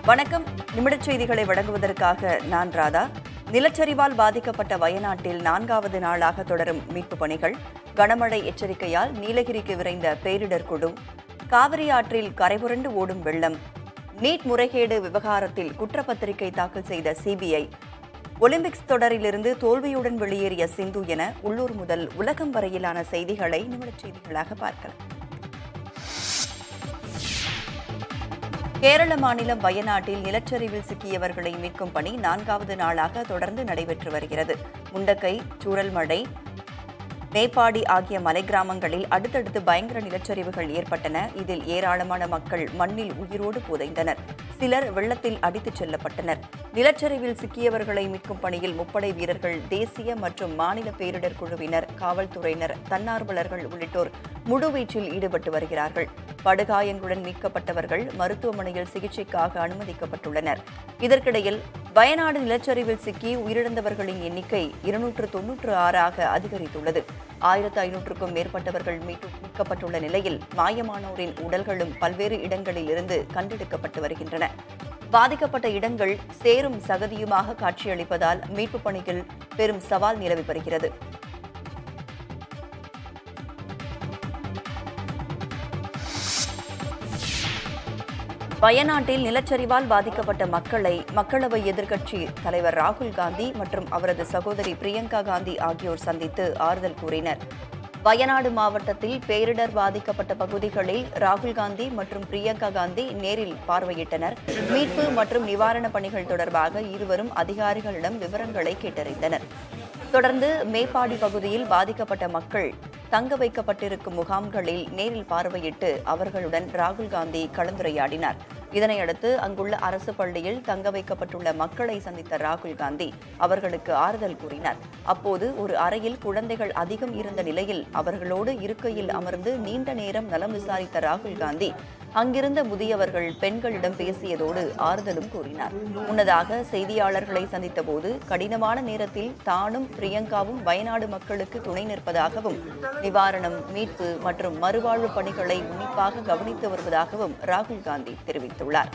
வணக்கம் நிமிடச் செய்திகளை வழங்குவதற்காக நான் ராதா நிலச்சரிவால் பாதிக்கப்பட்ட வயநாட்டில் நான்காவது நாளாக தொடரும் மீட்புப் பணிகள் கனமழை எச்சரிக்கையால் நீலகிரிக்கு விரைந்த பேரிடர் குழு காவிரி ஆற்றில் கரைபுரண்டு ஓடும் வெள்ளம் நீட் முறைகேடு விவகாரத்தில் குற்றப்பத்திரிகை தாக்கல் செய்த சிபிஐ ஒலிம்பிக்ஸ் தொடரிலிருந்து தோல்வியுடன் வெளியேறிய சிந்து என உள்ளூர் முதல் உலகம் வரையிலான செய்திகளை நிமிடச் செய்திகளாக பார்க்கலாம் கேரள மாநிலம் வயநாட்டில் நிலச்சரிவில் சிக்கியவர்களை மீட்கும் பணி நான்காவது நாளாக தொடர்ந்து நடைபெற்று வருகிறது முண்டக்கை சூரல்மழை மேப்பாடி ஆகிய மலை கிராமங்களில் அடுத்தடுத்து பயங்கர நிலச்சரிவுகள் ஏற்பட்டன இதில் ஏராளமான மக்கள் மண்ணில் உயிரோடு புதைந்தனர் சிலர் வெள்ளத்தில் அடித்துச் செல்லப்பட்டனர் நிலச்சரிவில் சிக்கியவர்களை மீட்கும் பணியில் முப்படை வீரர்கள் தேசிய மற்றும் மாநில பேரிடர் குழுவினர் காவல்துறையினர் தன்னார்வலர்கள் உள்ளிட்டோர் முழுவீச்சில் ஈடுபட்டு வருகிறார்கள் படுகாயங்களுடன் மீட்கப்பட்டவர்கள் மருத்துவமனையில் சிகிச்சைக்காக அனுமதிக்கப்பட்டுள்ளனர் இதற்கிடையில் வயநாடு நிலச்சரிவில் சிக்கி உயிரிழந்தவர்களின் எண்ணிக்கை இருநூற்று தொன்னூற்று ஆறாக அதிகரித்துள்ளது ஆயிரத்து ஐநூற்றுக்கும் மேற்பட்டவர்கள் மீட்டு மீட்கப்பட்டுள்ள நிலையில் மாயமானோரின் உடல்களும் பல்வேறு இடங்களில் இருந்து கண்டெடுக்கப்பட்டு வருகின்றன பாதிக்கப்பட்ட இடங்கள் சேரும் சகதியுமாக காட்சியளிப்பதால் மீட்புப் பணிகள் பெரும் சவால் நிலவி வருகிறது வயநாட்டில் நிலச்சரிவால் பாதிக்கப்பட்ட மக்களை மக்களவை எதிர்க்கட்சி தலைவர் ராகுல் காந்தி மற்றும் அவரது சகோதரி பிரியங்கா காந்தி ஆகியோர் சந்தித்து ஆறுதல் கூறினர் வயநாடு மாவட்டத்தில் பேரிடர் பாதிக்கப்பட்ட பகுதிகளில் ராகுல் காந்தி மற்றும் பிரியங்கா காந்தி நேரில் பார்வையிட்டனர் மீட்பு மற்றும் நிவாரணப் பணிகள் தொடர்பாக இருவரும் அதிகாரிகளிடம் விவரங்களை கேட்டறிந்தனர் தொடர்ந்து மேப்பாடி பகுதியில் பாதிக்கப்பட்ட மக்கள் தங்க வைக்கப்பட்டிருக்கும் முகாம்களில் நேரில் பார்வையிட்டு அவர்களுடன் ராகுல் காந்தி கலந்துரையாடினார் இதனையடுத்து அங்குள்ள அரசு பள்ளியில் தங்க வைக்கப்பட்டுள்ள மக்களை சந்தித்த ராகுல் காந்தி அவர்களுக்கு ஆறுதல் கூறினார் அப்போது ஒரு அறையில் குழந்தைகள் அதிகம் இருந்த நிலையில் அவர்களோடு இருக்கையில் அமர்ந்து நீண்ட நேரம் நலம் விசாரித்த ராகுல் காந்தி அங்கிருந்த முதியவர்கள் பெண்களிடம் பேசியதோடு ஆறுதலும் கூறினார் முன்னதாக செய்தியாளர்களை சந்தித்தபோது கடினமான நேரத்தில் தானும் பிரியங்காவும் வயநாடு மக்களுக்கு துணை நிற்பதாகவும் நிவாரணம் மீட்பு மற்றும் மறுவாழ்வு பணிகளை உன்னிப்பாக கவனித்து வருவதாகவும் ராகுல் காந்தி தெரிவித்துள்ளார்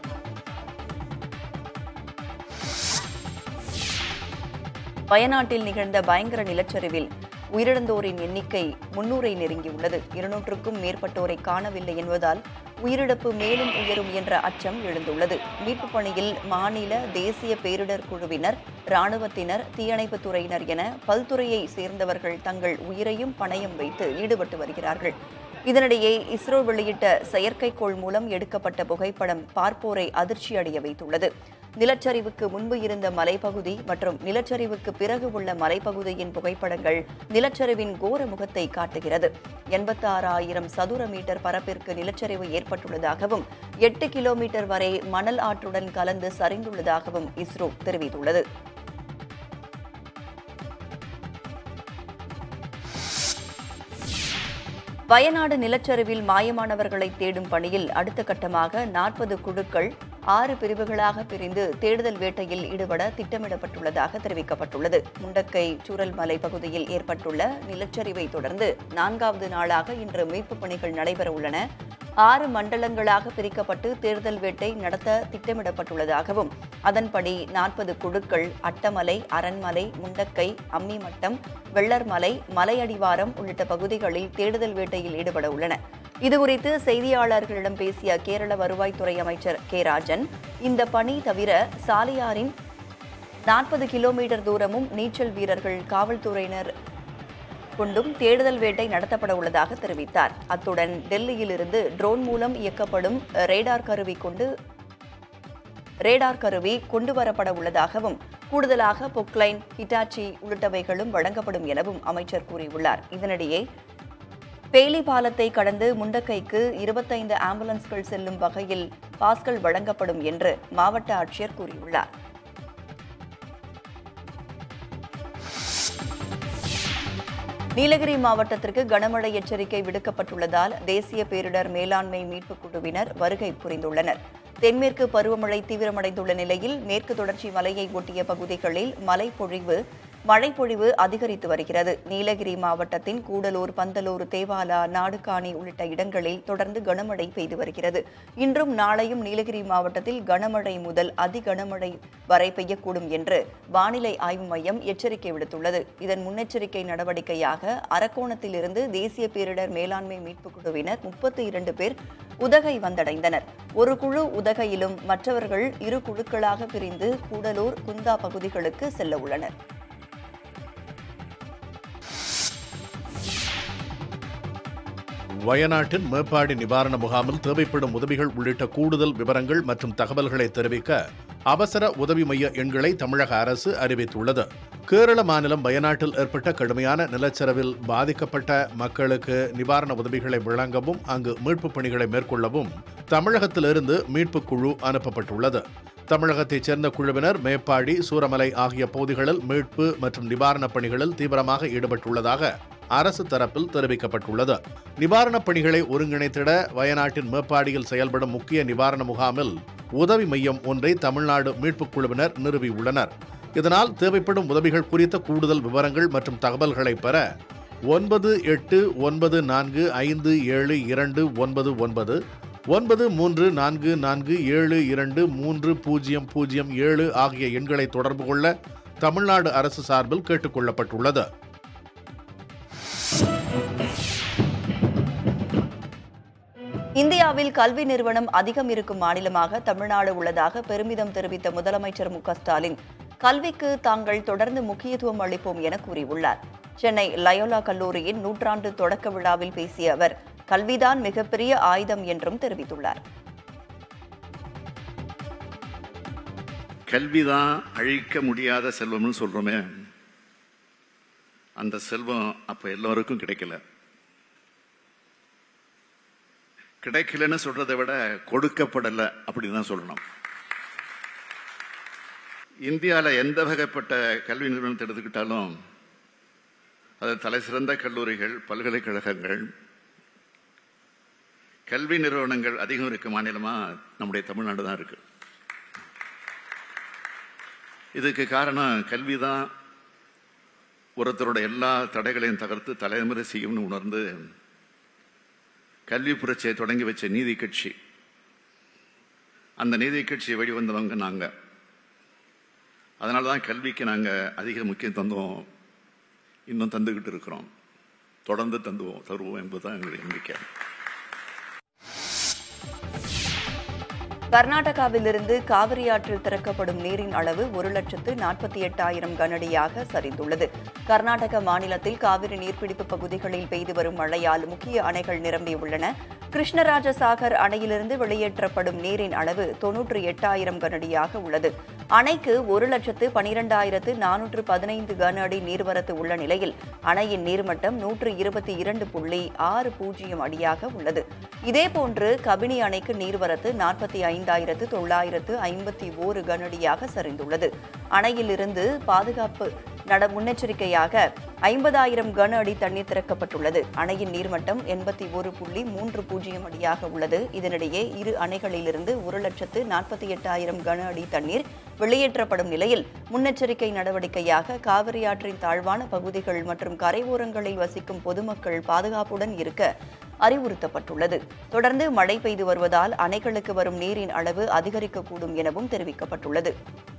வயநாட்டில் நிகழ்ந்த பயங்கர நிலச்சரிவில் உயிரிழந்தோரின் எண்ணிக்கை முன்னூரை நெருங்கியுள்ளது இருநூற்றுக்கும் மேற்பட்டோரை காணவில்லை என்பதால் உயிரிழப்பு மேலும் உயரும் என்ற அச்சம் எழுந்துள்ளது மீட்புப் பணியில் மாநில தேசிய பேரிடர் குழுவினர் ராணுவத்தினர் தீயணைப்புத் துறையினர் என பல்துறையை சேர்ந்தவர்கள் தங்கள் உயிரையும் பணயம் வைத்து ஈடுபட்டு வருகிறார்கள் இதனிடையே இஸ்ரோ வெளியிட்ட செயற்கைக்கோள் மூலம் எடுக்கப்பட்ட புகைப்படம் பார்ப்போரை அதிர்ச்சியடைய வைத்துள்ளது நிலச்சரிவுக்கு முன்பு இருந்த மலைப்பகுதி மற்றும் நிலச்சரிவுக்கு பிறகு உள்ள மலைப்பகுதியின் புகைப்படங்கள் நிலச்சரிவின் கோர முகத்தை காட்டுகிறது எண்பத்தி ஆறாயிரம் சதுர மீட்டர் பரப்பிற்கு நிலச்சரிவு ஏற்பட்டுள்ளதாகவும் எட்டு கிலோமீட்டர் வரை மணல் ஆற்றுடன் கலந்து சரிந்துள்ளதாகவும் இஸ்ரோ தெரிவித்துள்ளது வயநாடு நிலச்சரிவில் மாயமானவர்களை தேடும் பணியில் அடுத்த கட்டமாக நாற்பது குழுக்கள் ஆறு பிரிவுகளாக பிரிந்து தேடுதல் வேட்டையில் ஈடுபட திட்டமிடப்பட்டுள்ளதாக தெரிவிக்கப்பட்டுள்ளது முண்டக்கை சூரல்மலை பகுதியில் ஏற்பட்டுள்ள நிலச்சரிவை தொடர்ந்து நான்காவது நாளாக இன்று மீட்புப் பணிகள் நடைபெற உள்ளன ஆறு மண்டலங்களாக பிரிக்கப்பட்டு தேர்தல் வேட்டை நடத்த திட்டமிடப்பட்டுள்ளதாகவும் அதன்படி நாற்பது குழுக்கள் அட்டமலை அரண்மலை முண்டக்கை அம்மிமட்டம் வெள்ளர்மலை மலையடிவாரம் உள்ளிட்ட பகுதிகளில் தேடுதல் வேட்டையில் ஈடுபட உள்ளன இதுகுறித்து செய்தியாளர்களிடம் பேசிய கேரள வருவாய்த்துறை அமைச்சர் கே ராஜன் இந்த பணி தவிர சாலியாரின் நாற்பது கிலோமீட்டர் தூரமும் நீச்சல் வீரர்கள் காவல்துறையினர் கொண்டும் தேடுதல் வேட்டை நடத்தப்பட உள்ளதாக தெரிவித்தார் அத்துடன் டெல்லியிலிருந்து ட்ரோன் மூலம் இயக்கப்படும் ரேடார் கருவி கொண்டு ரேடார் கருவி கொண்டு வரப்பட உள்ளதாகவும் கூடுதலாக பொக்லைன் ஹிட்டாச்சி உள்ளிட்டவைகளும் வழங்கப்படும் எனவும் அமைச்சர் கூறியுள்ளார் இதனிடையே பேலி பாலத்தை கடந்து முண்டக்கைக்கு இருபத்தைந்து ஆம்புலன்ஸ்கள் செல்லும் வகையில் பாஸ்கள் வழங்கப்படும் என்று மாவட்ட ஆட்சியர் கூறியுள்ளார் நீலகிரி மாவட்டத்திற்கு கனமழை எச்சரிக்கை விடுக்கப்பட்டுள்ளதால் தேசிய பேரிடர் மேலாண்மை மீட்புக் குழுவினர் வருகை புரிந்துள்ளனர் தென்மேற்கு பருவமழை தீவிரமடைந்துள்ள நிலையில் மேற்கு தொடர்ச்சி மலையை ஒட்டிய பகுதிகளில் மழை பொழிவு மழைப்பொழிவு அதிகரித்து வருகிறது நீலகிரி மாவட்டத்தின் கூடலூர் பந்தலூர் தேவாலா நாடுகாணி உள்ளிட்ட இடங்களில் தொடர்ந்து கனமழை பெய்து வருகிறது இன்றும் நாளையும் நீலகிரி மாவட்டத்தில் கனமழை முதல் அதி கனமழை வரை பெய்யக்கூடும் என்று வானிலை ஆய்வு மையம் எச்சரிக்கை விடுத்துள்ளது இதன் முன்னெச்சரிக்கை நடவடிக்கையாக அரக்கோணத்திலிருந்து தேசிய பேரிடர் மேலாண்மை மீட்புக் குழுவினர் முப்பத்தி இரண்டு பேர் உதகை வந்தடைந்தனர் ஒரு குழு உதகையிலும் மற்றவர்கள் இரு குழுக்களாக பிரிந்து கூடலூர் குந்தா பகுதிகளுக்கு செல்ல உள்ளனர் வயநாட்டின் மேப்பாடி நிவாரண முகாமில் தேவைப்படும் உதவிகள் உள்ளிட்ட கூடுதல் விவரங்கள் மற்றும் தகவல்களை தெரிவிக்க அவசர உதவி மைய எண்களை தமிழக அரசு அறிவித்துள்ளது கேரள மாநிலம் வயநாட்டில் ஏற்பட்ட கடுமையான நிலச்சரிவில் பாதிக்கப்பட்ட மக்களுக்கு நிவாரண உதவிகளை வழங்கவும் அங்கு மீட்புப் பணிகளை மேற்கொள்ளவும் தமிழகத்திலிருந்து மீட்புக் குழு அனுப்பப்பட்டுள்ளது தமிழகத்தைச் சேர்ந்த குழுவினர் மேப்பாடி சூரமலை ஆகிய பகுதிகளில் மீட்பு மற்றும் நிவாரணப் பணிகளில் தீவிரமாக ஈடுபட்டுள்ளதாக அரசு தரப்பில் தெரிவிக்கப்பட்டுள்ளது நிவாரணப் பணிகளை ஒருங்கிணைத்திட வயநாட்டின் மேப்பாடியில் செயல்படும் முக்கிய நிவாரண முகாமில் உதவி மையம் ஒன்றை தமிழ்நாடு மீட்புக் குழுவினர் நிறுவியுள்ளனர் இதனால் தேவைப்படும் உதவிகள் குறித்த கூடுதல் விவரங்கள் மற்றும் தகவல்களை பெற ஒன்பது எட்டு ஒன்பது நான்கு ஐந்து ஏழு இரண்டு ஒன்பது ஒன்பது ஒன்பது மூன்று நான்கு நான்கு ஏழு இரண்டு மூன்று பூஜ்ஜியம் பூஜ்ஜியம் ஏழு ஆகிய எண்களை தொடர்பு கொள்ள தமிழ்நாடு அரசு சார்பில் கேட்டுக்கொள்ளப்பட்டுள்ளது இந்தியாவில் கல்வி நிறுவனம் அதிகம் இருக்கும் மாநிலமாக தமிழ்நாடு உள்ளதாக பெருமிதம் தெரிவித்த முதலமைச்சர் மு க ஸ்டாலின் கல்விக்கு தாங்கள் தொடர்ந்து முக்கியத்துவம் அளிப்போம் என கூறியுள்ளார் சென்னை லயோலா கல்லூரியின் நூற்றாண்டு தொடக்க விழாவில் பேசிய அவர் கல்விதான் மிகப்பெரிய ஆயுதம் என்றும் தெரிவித்துள்ளார் கல்விதான் அழிக்க முடியாத செல்வம்னு சொல்றோமே அந்த செல்வம் அப்ப எல்லாருக்கும் கிடைக்கல கிடைக்கலன்னு சொல்றதை விட கொடுக்கப்படல அப்படின்னு தான் சொல்லணும் இந்தியாவில் எந்த வகைப்பட்ட கல்வி நிறுவனத்தை எடுத்துக்கிட்டாலும் அது தலை சிறந்த கல்லூரிகள் பல்கலைக்கழகங்கள் கல்வி நிறுவனங்கள் அதிகம் இருக்க மாநிலமா நம்முடைய தமிழ்நாடு தான் இருக்கு இதுக்கு காரணம் கல்வி தான் ஒருத்தரோட எல்லா தடைகளையும் தகர்த்து தலைமுறை செய்யும்னு உணர்ந்து கல்வி புரட்சியை தொடங்கி வச்ச நீதி கட்சி அந்த நீதி கட்சியை வெளிவந்தவங்க நாங்க அதனால தான் கல்விக்கு நாங்கள் அதிக முக்கியம் தந்தோம் இன்னும் தந்துக்கிட்டு இருக்கிறோம் தொடர்ந்து தந்துவோம் தருவோம் என்பதுதான் எங்களுடைய நம்பிக்கை கர்நாடகாவிலிருந்து காவிரி ஆற்றில் திறக்கப்படும் நீரின் அளவு ஒரு லட்சத்து நாற்பத்தி எட்டாயிரம் கனஅடியாக சரிந்துள்ளது கர்நாடக மாநிலத்தில் காவிரி நீர்பிடிப்பு பகுதிகளில் பெய்து வரும் மழையால் முக்கிய அணைகள் நிரம்பியுள்ளன கிருஷ்ணராஜசாகர் அணையிலிருந்து வெளியேற்றப்படும் நீரின் அளவு தொன்னூற்று எட்டாயிரம் கனஅடியாக உள்ளது அணைக்கு ஒரு லட்சத்து பனிரெண்டாயிரத்து நானூற்று பதினைந்து கன அடி நீர்வரத்து உள்ள நிலையில் அணையின் நீர்மட்டம் நூற்று இருபத்தி இரண்டு புள்ளி ஆறு பூஜ்ஜியம் அடியாக உள்ளது இதேபோன்று கபினி அணைக்கு நீர்வரத்து நாற்பத்தி ஐந்தாயிரத்து தொள்ளாயிரத்து ஐம்பத்தி ஓரு கனஅடியாக சரிந்துள்ளது அணையிலிருந்து பாதுகாப்பு நட முன்னெச்சரிக்கையாக ஐம்பதாயிரம் கன அடி தண்ணீர் திறக்கப்பட்டுள்ளது அணையின் நீர்மட்டம் எண்பத்தி ஒரு புள்ளி மூன்று பூஜ்ஜியம் அடியாக உள்ளது இதனிடையே இரு அணைகளிலிருந்து ஒரு லட்சத்து நாற்பத்தி எட்டாயிரம் கன அடி தண்ணீர் வெளியேற்றப்படும் நிலையில் முன்னெச்சரிக்கை நடவடிக்கையாக காவிரி ஆற்றின் தாழ்வான பகுதிகள் மற்றும் கரையோரங்களில் வசிக்கும் பொதுமக்கள் பாதுகாப்புடன் இருக்க அறிவுறுத்தப்பட்டுள்ளது தொடர்ந்து மழை பெய்து வருவதால் அணைகளுக்கு வரும் நீரின் அளவு அதிகரிக்கக்கூடும் எனவும் தெரிவிக்கப்பட்டுள்ளது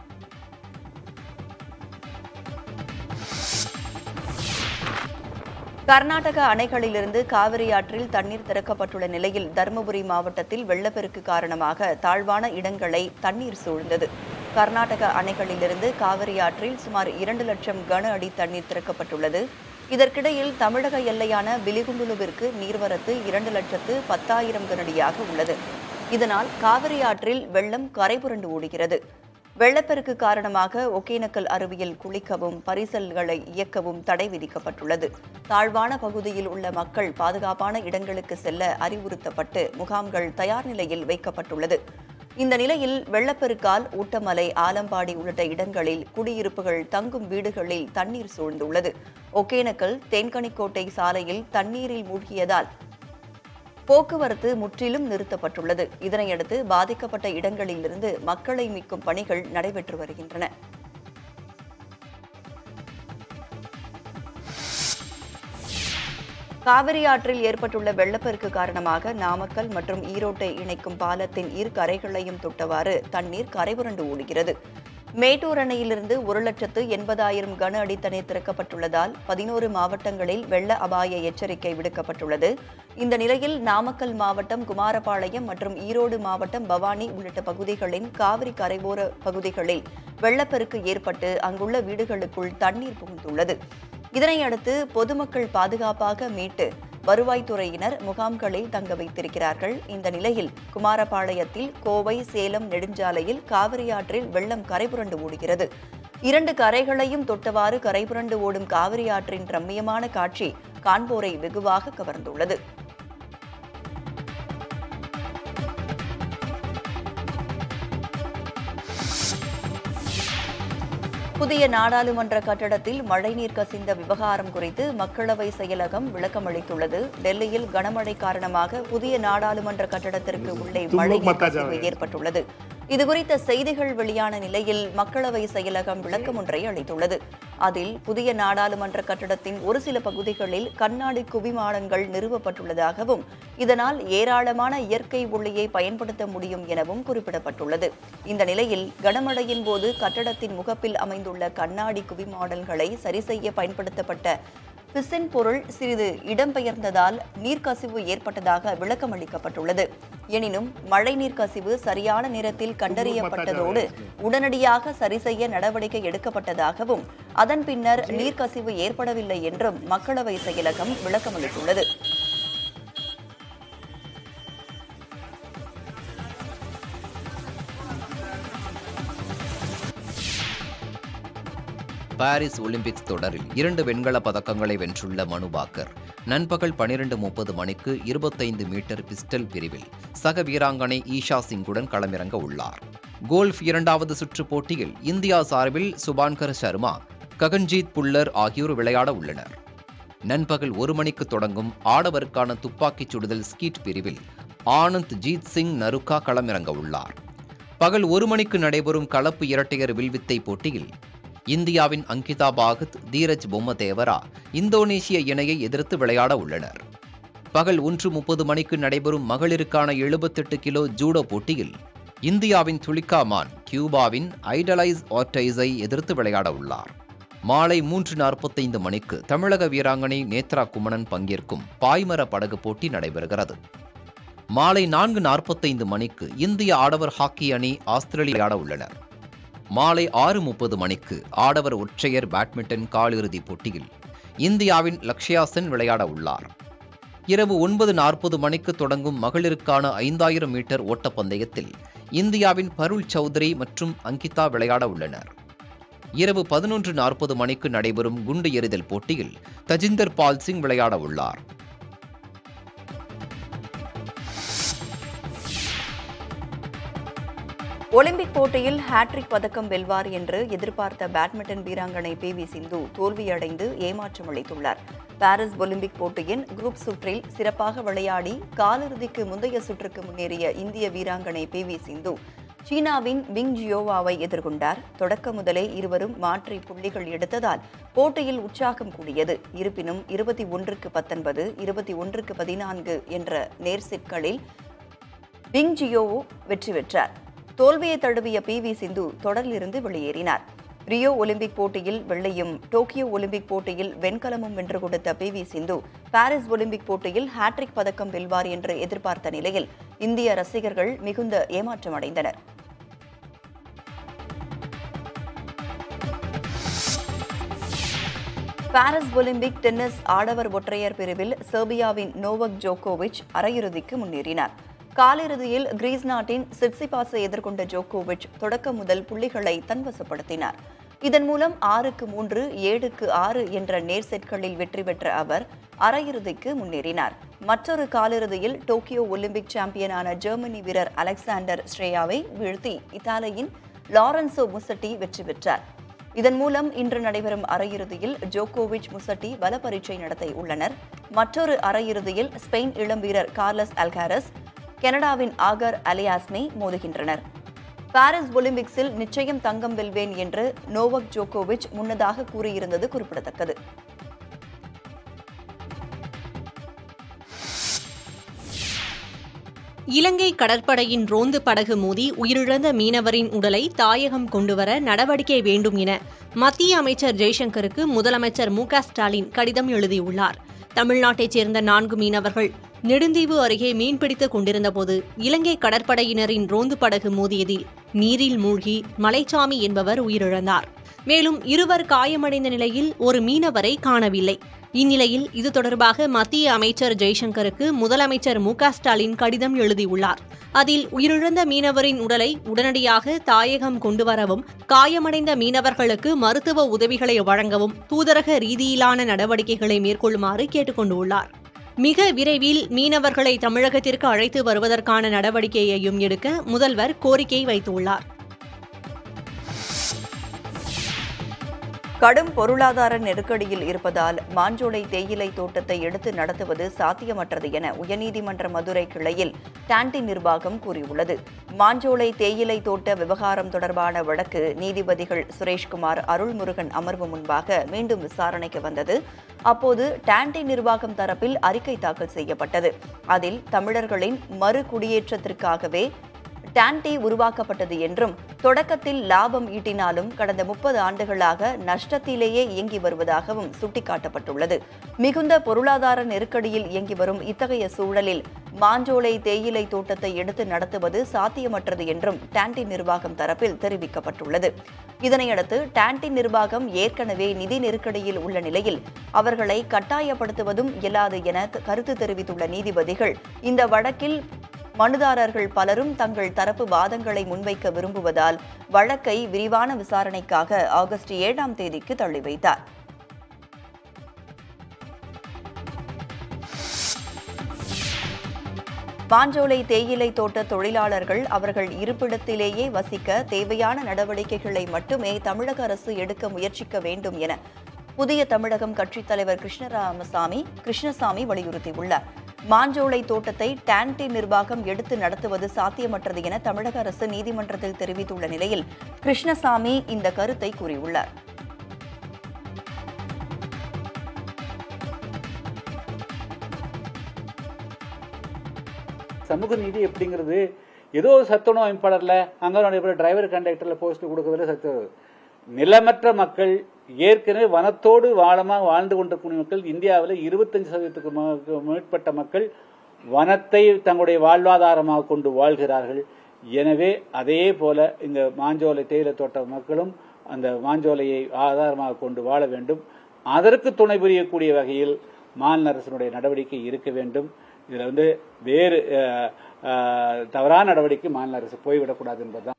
கர்நாடக அணைகளிலிருந்து காவிரி ஆற்றில் தண்ணீர் திறக்கப்பட்டுள்ள நிலையில் தருமபுரி மாவட்டத்தில் வெள்ளப்பெருக்கு காரணமாக தாழ்வான இடங்களை தண்ணீர் சூழ்ந்தது கர்நாடக அணைகளிலிருந்து காவிரி ஆற்றில் சுமார் இரண்டு லட்சம் கன அடி தண்ணீர் திறக்கப்பட்டுள்ளது இதற்கிடையில் தமிழக எல்லையான பிலிகுண்டுலுவிற்கு நீர்வரத்து இரண்டு லட்சத்து பத்தாயிரம் கனடியாக உள்ளது இதனால் காவிரி ஆற்றில் வெள்ளம் கரைபுரண்டு ஓடுகிறது வெள்ளப்பெருக்கு காரணமாக ஒகேனக்கல் அருவியில் குளிக்கவும் பரிசல்களை இயக்கவும் தடை விதிக்கப்பட்டுள்ளது தாழ்வான பகுதியில் உள்ள மக்கள் பாதுகாப்பான இடங்களுக்கு செல்ல அறிவுறுத்தப்பட்டு முகாம்கள் தயார் நிலையில் வைக்கப்பட்டுள்ளது இந்த நிலையில் வெள்ளப்பெருக்கால் ஊட்டமலை ஆலம்பாடி உள்ளிட்ட இடங்களில் குடியிருப்புகள் தங்கும் வீடுகளில் தண்ணீர் சூழ்ந்துள்ளது ஒகேனக்கல் தேன்கனிக்கோட்டை சாலையில் தண்ணீரில் மூழ்கியதால் போக்குவரத்து முற்றிலும் நிறுத்தப்பட்டுள்ளது இதனையடுத்து பாதிக்கப்பட்ட இடங்களிலிருந்து மக்களை மீட்கும் பணிகள் நடைபெற்று வருகின்றன காவிரி ஆற்றில் ஏற்பட்டுள்ள வெள்ளப்பெருக்கு காரணமாக நாமக்கல் மற்றும் ஈரோட்டை இணைக்கும் பாலத்தின் இரு கரைகளையும் தொட்டவாறு தண்ணீர் கரைபுரண்டு ஓடுகிறது மேட்டூர் அணையிலிருந்து ஒரு லட்சத்து எண்பதாயிரம் கன அடி தண்ணீர் திறக்கப்பட்டுள்ளதால் பதினோரு மாவட்டங்களில் வெள்ள அபாய எச்சரிக்கை விடுக்கப்பட்டுள்ளது இந்த நிலையில் நாமக்கல் மாவட்டம் குமாரபாளையம் மற்றும் ஈரோடு மாவட்டம் பவானி உள்ளிட்ட பகுதிகளின் காவிரி கரையோர பகுதிகளில் வெள்ளப்பெருக்கு ஏற்பட்டு அங்குள்ள வீடுகளுக்குள் தண்ணீர் புகுந்துள்ளது இதனையடுத்து பொதுமக்கள் பாதுகாப்பாக மீட்டு வருவாய்த்துறையினர் முகாம்களில் தங்க வைத்திருக்கிறார்கள் இந்த நிலையில் குமாரபாளையத்தில் கோவை சேலம் நெடுஞ்சாலையில் காவிரி ஆற்றில் வெள்ளம் கரைபுரண்டு ஓடுகிறது இரண்டு கரைகளையும் தொட்டவாறு கரைபுரண்டு ஓடும் காவிரி ஆற்றின் ரம்மியமான காட்சி காண்போரை வெகுவாக கவர்ந்துள்ளது புதிய நாடாளுமன்ற கட்டடத்தில் மழைநீர் கசிந்த விவகாரம் குறித்து மக்களவை செயலகம் விளக்கம் அளித்துள்ளது டெல்லியில் கனமழை காரணமாக புதிய நாடாளுமன்ற கட்டடத்திற்கு உள்ளே மழைநீர் கசிவு ஏற்பட்டுள்ளது இதுகுறித்த செய்திகள் வெளியான நிலையில் மக்களவை செயலகம் விளக்கம் ஒன்றை அளித்துள்ளது அதில் புதிய நாடாளுமன்ற கட்டடத்தின் ஒரு சில பகுதிகளில் கண்ணாடி குவிமாடங்கள் நிறுவப்பட்டுள்ளதாகவும் இதனால் ஏராளமான இயற்கை ஒளியை பயன்படுத்த முடியும் எனவும் குறிப்பிடப்பட்டுள்ளது இந்த நிலையில் கனமழையின் போது கட்டடத்தின் முகப்பில் அமைந்துள்ள கண்ணாடி குவிமாடல்களை சரிசெய்ய பயன்படுத்தப்பட்ட பிசின் பொருள் சிறிது இடம்பெயர்ந்ததால் நீர்க்கசிவு ஏற்பட்டதாக விளக்கம் அளிக்கப்பட்டுள்ளது எனினும் மழைநீர் கசிவு சரியான நேரத்தில் கண்டறியப்பட்டதோடு உடனடியாக சரிசெய்ய நடவடிக்கை எடுக்கப்பட்டதாகவும் அதன் பின்னர் நீர்க்கசிவு ஏற்படவில்லை என்றும் மக்களவை செயலகம் விளக்கமளித்துள்ளது பாரிஸ் ஒலிம்பிக்ஸ் தொடரில் இரண்டு வெண்கலப் பதக்கங்களை வென்றுள்ள மனு பாக்கர் நண்பகல் பனிரெண்டு முப்பது மணிக்கு இருபத்தைந்து மீட்டர் பிஸ்டல் பிரிவில் சக வீராங்கனை ஈஷா சிங்குடன் களமிறங்க உள்ளார் கோல்ஃப் இரண்டாவது சுற்று போட்டியில் இந்தியா சார்பில் சுபான்கர் சர்மா ககன்ஜீத் புல்லர் ஆகியோர் விளையாட உள்ளனர் நண்பகல் ஒரு மணிக்கு தொடங்கும் ஆடவருக்கான துப்பாக்கிச் சுடுதல் ஸ்கீட் பிரிவில் ஆனந்த் ஜீத் சிங் நருக்கா களமிறங்க உள்ளார் பகல் ஒரு மணிக்கு நடைபெறும் கலப்பு இரட்டையர் வில்வித்தை போட்டியில் இந்தியாவின் அங்கிதா பாகத் தீரஜ் பொம்மதேவரா இந்தோனேசிய இணையை எதிர்த்து விளையாட உள்ளனர் பகல் ஒன்று முப்பது மணிக்கு நடைபெறும் மகளிருக்கான எழுபத்தெட்டு கிலோ ஜூடோ போட்டியில் இந்தியாவின் துலிகா மான் கியூபாவின் ஐடலைஸ் ஆர்டைஸை எதிர்த்து விளையாட உள்ளார் மாலை மூன்று நாற்பத்தைந்து மணிக்கு தமிழக வீராங்கனை நேத்ரா குமணன் பங்கேற்கும் பாய்மர படகு போட்டி நடைபெறுகிறது மாலை நான்கு நாற்பத்தைந்து மணிக்கு இந்திய ஆடவர் ஹாக்கி அணி ஆஸ்திரேலியாட உள்ளனர் மாலை ஆறு முப்பது மணிக்கு ஆடவர் ஒற்றையர் பேட்மிண்டன் காலிறுதிப் போட்டியில் இந்தியாவின் லக்ஷ்யா சென் விளையாட உள்ளார் இரவு ஒன்பது நாற்பது மணிக்கு தொடங்கும் மகளிருக்கான ஐந்தாயிரம் மீட்டர் ஓட்டப்பந்தயத்தில் இந்தியாவின் பருள் சௌத்ரி மற்றும் அங்கிதா விளையாட உள்ளனர் இரவு பதினொன்று நாற்பது மணிக்கு நடைபெறும் குண்டு எறிதல் போட்டியில் தஜிந்தர் பால் சிங் விளையாட உள்ளார் ஒலிம்பிக் போட்டியில் ஹாட்ரிக் பதக்கம் வெல்வார் என்று எதிர்பார்த்த பேட்மிண்டன் வீராங்கனை பி வி சிந்து தோல்வியடைந்து ஏமாற்றம் அளித்துள்ளார் பாரிஸ் ஒலிம்பிக் போட்டியின் குரூப் சுற்றில் சிறப்பாக விளையாடி காலிறுதிக்கு முந்தைய சுற்றுக்கு முன்னேறிய இந்திய வீராங்கனை பி வி சிந்து சீனாவின் விங் ஜியோவாவை எதிர்கொண்டார் தொடக்க முதலே இருவரும் மாற்றி புள்ளிகள் எடுத்ததால் போட்டியில் உற்சாகம் கூடியது இருப்பினும் இருபத்தி ஒன்றுக்கு பத்தொன்பது இருபத்தி ஒன்றுக்கு பதினான்கு என்ற நேர்செட்களில் விங் ஜியோவோ வெற்றி பெற்றார் தோல்வியை தழுவிய பி வி சிந்து தொடரிலிருந்து வெளியேறினார் ரியோ ஒலிம்பிக் போட்டியில் வெள்ளையும் டோக்கியோ ஒலிம்பிக் போட்டியில் வெண்கலமும் வென்று கொடுத்த P V Sindhu Paris Olympic போட்டியில் ஹாட்ரிக் பதக்கம் வெல்வார் என்று எதிர்பார்த்த நிலையில் இந்திய ரசிகர்கள் மிகுந்த ஏமாற்றம் அடைந்தனர் பாரிஸ் ஒலிம்பிக் டென்னிஸ் ஆடவர் ஒற்றையர் பிரிவில் செர்பியாவின் நோவக் ஜோகோவிச் அரையிறுதிக்கு முன்னேறினார் காலிறுதியில் கிரீஸ் நாட்டின் சிட்சிபாஸை எதிர்கொண்ட ஜோகோவிச் தொடக்க முதல் புள்ளிகளை தன்வசப்படுத்தினார் இதன் மூலம் ஆறுக்கு மூன்று ஏழுக்கு ஆறு என்ற நேர் செட்களில் வெற்றி பெற்ற அவர் அரையிறுதிக்கு முன்னேறினார் மற்றொரு காலிறுதியில் டோக்கியோ ஒலிம்பிக் சாம்பியனான ஜெர்மனி வீரர் அலெக்சாண்டர் ஸ்ரேயாவை வீழ்த்தி இத்தாலியின் லாரன்சோ முசட்டி வெற்றி பெற்றார் இதன் மூலம் இன்று நடைபெறும் அரையிறுதியில் ஜோகோவிச் முசட்டி பல பரீட்சை நடத்த உள்ளனர் மற்றொரு அரையிறுதியில் ஸ்பெயின் இளம் வீரர் கார்லஸ் அல்காரஸ் கனடாவின் ஆகர் அலியாஸ்மே மோதுகின்றனர் பாரிஸ் ஒலிம்பிக்ஸில் நிச்சயம் தங்கம் வெல்வேன் என்று நோவக் ஜோகோவிச் முன்னதாக கூறியிருந்தது குறிப்பிடத்தக்கது இலங்கை கடற்படையின் ரோந்து படகு மோதி உயிரிழந்த மீனவரின் உடலை தாயகம் கொண்டுவர நடவடிக்கை வேண்டும் என மத்திய அமைச்சர் ஜெய்சங்கருக்கு முதலமைச்சர் மு க ஸ்டாலின் கடிதம் எழுதியுள்ளார் தமிழ்நாட்டைச் சேர்ந்த நான்கு மீனவர்கள் நெடுந்தீவு அருகே மீன்பிடித்துக் கொண்டிருந்தபோது இலங்கை கடற்படையினரின் ரோந்து படகு மோதியதில் நீரில் மூழ்கி மலைச்சாமி என்பவர் உயிரிழந்தார் மேலும் இருவர் காயமடைந்த நிலையில் ஒரு மீனவரை காணவில்லை இந்நிலையில் இது தொடர்பாக மத்திய அமைச்சர் ஜெய்சங்கருக்கு முதலமைச்சர் மு க ஸ்டாலின் கடிதம் எழுதியுள்ளார் அதில் உயிரிழந்த மீனவரின் உடலை உடனடியாக தாயகம் கொண்டுவரவும் காயமடைந்த மீனவர்களுக்கு மருத்துவ உதவிகளை வழங்கவும் தூதரக ரீதியிலான நடவடிக்கைகளை மேற்கொள்ளுமாறு கேட்டுக் கொண்டுள்ளார் மிக விரைவில் மீனவர்களை தமிழகத்திற்கு அழைத்து வருவதற்கான நடவடிக்கையையும் எடுக்க முதல்வர் கோரிக்கை வைத்துள்ளார் கடும் பொருளாதார நெருக்கடியில் இருப்பதால் மாஞ்சோலை தேயிலை தோட்டத்தை எடுத்து நடத்துவது சாத்தியமற்றது என உயர்நீதிமன்ற மதுரை கிளையில் டாண்டி நிர்வாகம் கூறியுள்ளது மாஞ்சோலை தேயிலை தோட்ட விவகாரம் தொடர்பான வழக்கு நீதிபதிகள் சுரேஷ்குமார் அருள்முருகன் அமர்வு முன்பாக மீண்டும் விசாரணைக்கு வந்தது அப்போது டாண்டி நிர்வாகம் தரப்பில் அறிக்கை தாக்கல் செய்யப்பட்டது அதில் தமிழர்களின் மறு குடியேற்றத்திற்காகவே டான்டி உருவாக்கப்பட்டது என்றும் தொடக்கத்தில் லாபம் ஈட்டினாலும் கடந்த முப்பது ஆண்டுகளாக நஷ்டத்திலேயே இயங்கி வருவதாகவும் சுட்டிக்காட்டப்பட்டுள்ளது மிகுந்த பொருளாதார நெருக்கடியில் இயங்கி வரும் இத்தகைய சூழலில் மாஞ்சோலை தேயிலை தோட்டத்தை எடுத்து நடத்துவது சாத்தியமற்றது என்றும் டான்டி நிர்வாகம் தரப்பில் தெரிவிக்கப்பட்டுள்ளது இதனையடுத்து டான்டி நிர்வாகம் ஏற்கனவே நிதி நெருக்கடியில் உள்ள நிலையில் அவர்களை கட்டாயப்படுத்துவதும் இயலாது என கருத்து தெரிவித்துள்ள நீதிபதிகள் இந்த வழக்கில் மனுதாரர்கள் பலரும் தங்கள் தரப்பு வாதங்களை முன்வைக்க விரும்புவதால் வழக்கை விரிவான விசாரணைக்காக ஆகஸ்ட் ஏழாம் தேதிக்கு தள்ளி வைத்தார் பாஞ்சோலை தேயிலை தோட்ட தொழிலாளர்கள் அவர்கள் இருப்பிடத்திலேயே வசிக்க தேவையான நடவடிக்கைகளை மட்டுமே தமிழக அரசு எடுக்க முயற்சிக்க வேண்டும் என புதிய தமிழகம் கட்சித் தலைவர் கிருஷ்ணராமசாமி கிருஷ்ணசாமி வலியுறுத்தியுள்ளார் மாஞ்சோலை தோட்டத்தை டான்டி நிர்வாகம் எடுத்து நடத்துவது சாத்தியமற்றது என தமிழக அரசு நீதிமன்றத்தில் தெரிவித்துள்ள நிலையில் கிருஷ்ணசாமி இந்த கருத்தை கூறியுள்ளார் சமூக நீதி எப்படிங்கிறது ஏதோ ஒரு சத்துணவு அமைப்பாளர்ல அங்கன்வாடி டிரைவர் கண்டக்டர்ல போஸ்ட் கொடுக்கறதுல சத்து நிலமற்ற மக்கள் ஏற்கனவே வனத்தோடு வாழமாக வாழ்ந்து கொண்டிருக்கூடிய மக்கள் இந்தியாவில் இருபத்தஞ்சு சதவீதத்துக்கு ம- மேற்பட்ட மக்கள் வனத்தை தங்களுடைய வாழ்வாதாரமாக கொண்டு வாழ்கிறார்கள் எனவே அதே போல இந்த மாஞ்சோலை தேயிலை தோட்ட மக்களும் அந்த மாஞ்சோலையை ஆதாரமாக கொண்டு வாழ வேண்டும் அதற்கு துணை புரியக்கூடிய வகையில் மாநில அரசினுடைய நடவடிக்கை இருக்க வேண்டும் இதில் வந்து வேறு அஹ், அஹ், தவறான நடவடிக்கை மாநில அரசு போய்விடக்கூடாது என்பதுதான்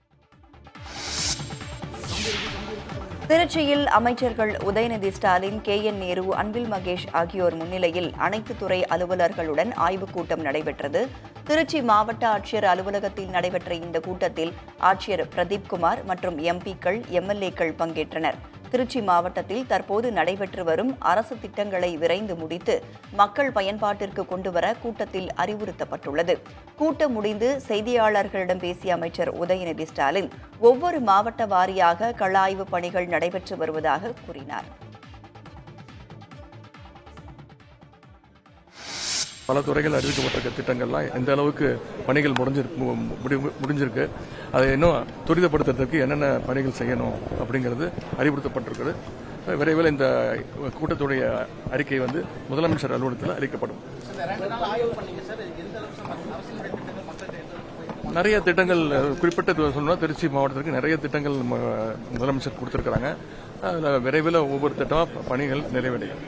திருச்சியில் அமைச்சர்கள் உதயநிதி ஸ்டாலின் கே என் நேரு அன்பில் மகேஷ் ஆகியோர் முன்னிலையில் அனைத்து துறை அலுவலர்களுடன் ஆய்வுக் கூட்டம் நடைபெற்றது திருச்சி மாவட்ட ஆட்சியர் அலுவலகத்தில் நடைபெற்ற இந்த கூட்டத்தில் ஆட்சியர் பிரதீப் குமார் மற்றும் எம்பிக்கள் எம்எல்ஏக்கள் பங்கேற்றனர் திருச்சி மாவட்டத்தில் தற்போது நடைபெற்று வரும் அரசு திட்டங்களை விரைந்து முடித்து மக்கள் பயன்பாட்டிற்கு கொண்டுவர கூட்டத்தில் அறிவுறுத்தப்பட்டுள்ளது கூட்டம் முடிந்து செய்தியாளர்களிடம் பேசிய அமைச்சர் உதயநிதி ஸ்டாலின் ஒவ்வொரு மாவட்ட வாரியாக கள ஆய்வு பணிகள் நடைபெற்று வருவதாக கூறினார் பல துறைகள் அறிவிக்கப்பட்டிருக்க திட்டங்கள்லாம் எந்த அளவுக்கு பணிகள் முடிஞ்சிருக்கு மு- முடி- முடிஞ்சிருக்கு அதை இன்னும் துரிதப்படுத்துறதுக்கு என்னென்ன பணிகள் செய்யணும் அப்படிங்கிறது அறிவுறுத்தப்பட்டிருக்கிறது விரைவில் இந்த கூட்டத்துடைய அறிக்கை வந்து முதலமைச்சர் அலுவலகத்தில் அறிக்கப்படும் நிறைய திட்டங்கள் அஹ், குறிப்பிட்ட து- சொல்லணும்னா திருச்சி மாவட்டத்திற்கு நிறைய திட்டங்கள் ம- முதலமைச்சர் கொடுத்திருக்கிறாங்க அதில் விரைவில் ஒவ்வொரு திட்டமாக பணிகள் நிறைவடையும்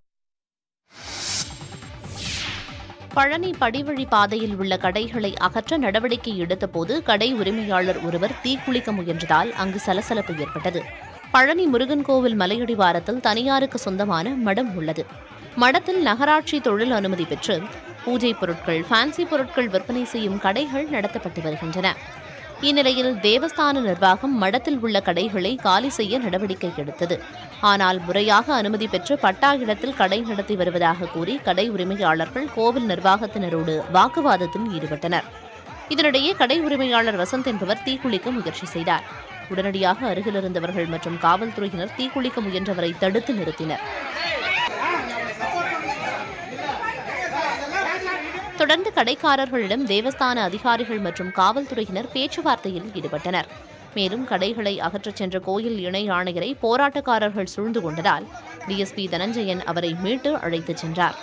பழனி படிவழி பாதையில் உள்ள கடைகளை அகற்ற நடவடிக்கை எடுத்தபோது கடை உரிமையாளர் ஒருவர் தீக்குளிக்க முயன்றதால் அங்கு சலசலப்பு ஏற்பட்டது பழனி முருகன் கோவில் மலையடிவாரத்தில் தனியாருக்கு சொந்தமான மடம் உள்ளது மடத்தில் நகராட்சி தொழில் அனுமதி பெற்று பூஜை பொருட்கள் ஃபேன்சி பொருட்கள் விற்பனை செய்யும் கடைகள் நடத்தப்பட்டு வருகின்றன இந்நிலையில் தேவஸ்தான நிர்வாகம் மடத்தில் உள்ள கடைகளை காலி செய்ய நடவடிக்கை எடுத்தது ஆனால் முறையாக அனுமதி பெற்று பட்டா இடத்தில் கடை நடத்தி வருவதாக கூறி கடை உரிமையாளர்கள் கோவில் நிர்வாகத்தினரோடு வாக்குவாதத்தில் ஈடுபட்டனர் இதனிடையே கடை உரிமையாளர் வசந்த் என்பவர் தீக்குளிக்க முயற்சி செய்தார் உடனடியாக அருகில் இருந்தவர்கள் மற்றும் காவல்துறையினர் தீக்குளிக்க முயன்றவரை தடுத்து நிறுத்தினர் தொடர்ந்து கடைக்காரர்களிடம் தேவஸ்தான அதிகாரிகள் மற்றும் காவல்துறையினர் பேச்சுவார்த்தையில் ஈடுபட்டனர் மேலும் கடைகளை அகற்றச் சென்ற கோயில் இணை ஆணையரை போராட்டக்காரர்கள் சூழ்ந்து கொண்டதால் டிஎஸ்பி தனஞ்சயன் அவரை மீட்டு அழைத்துச் சென்றார்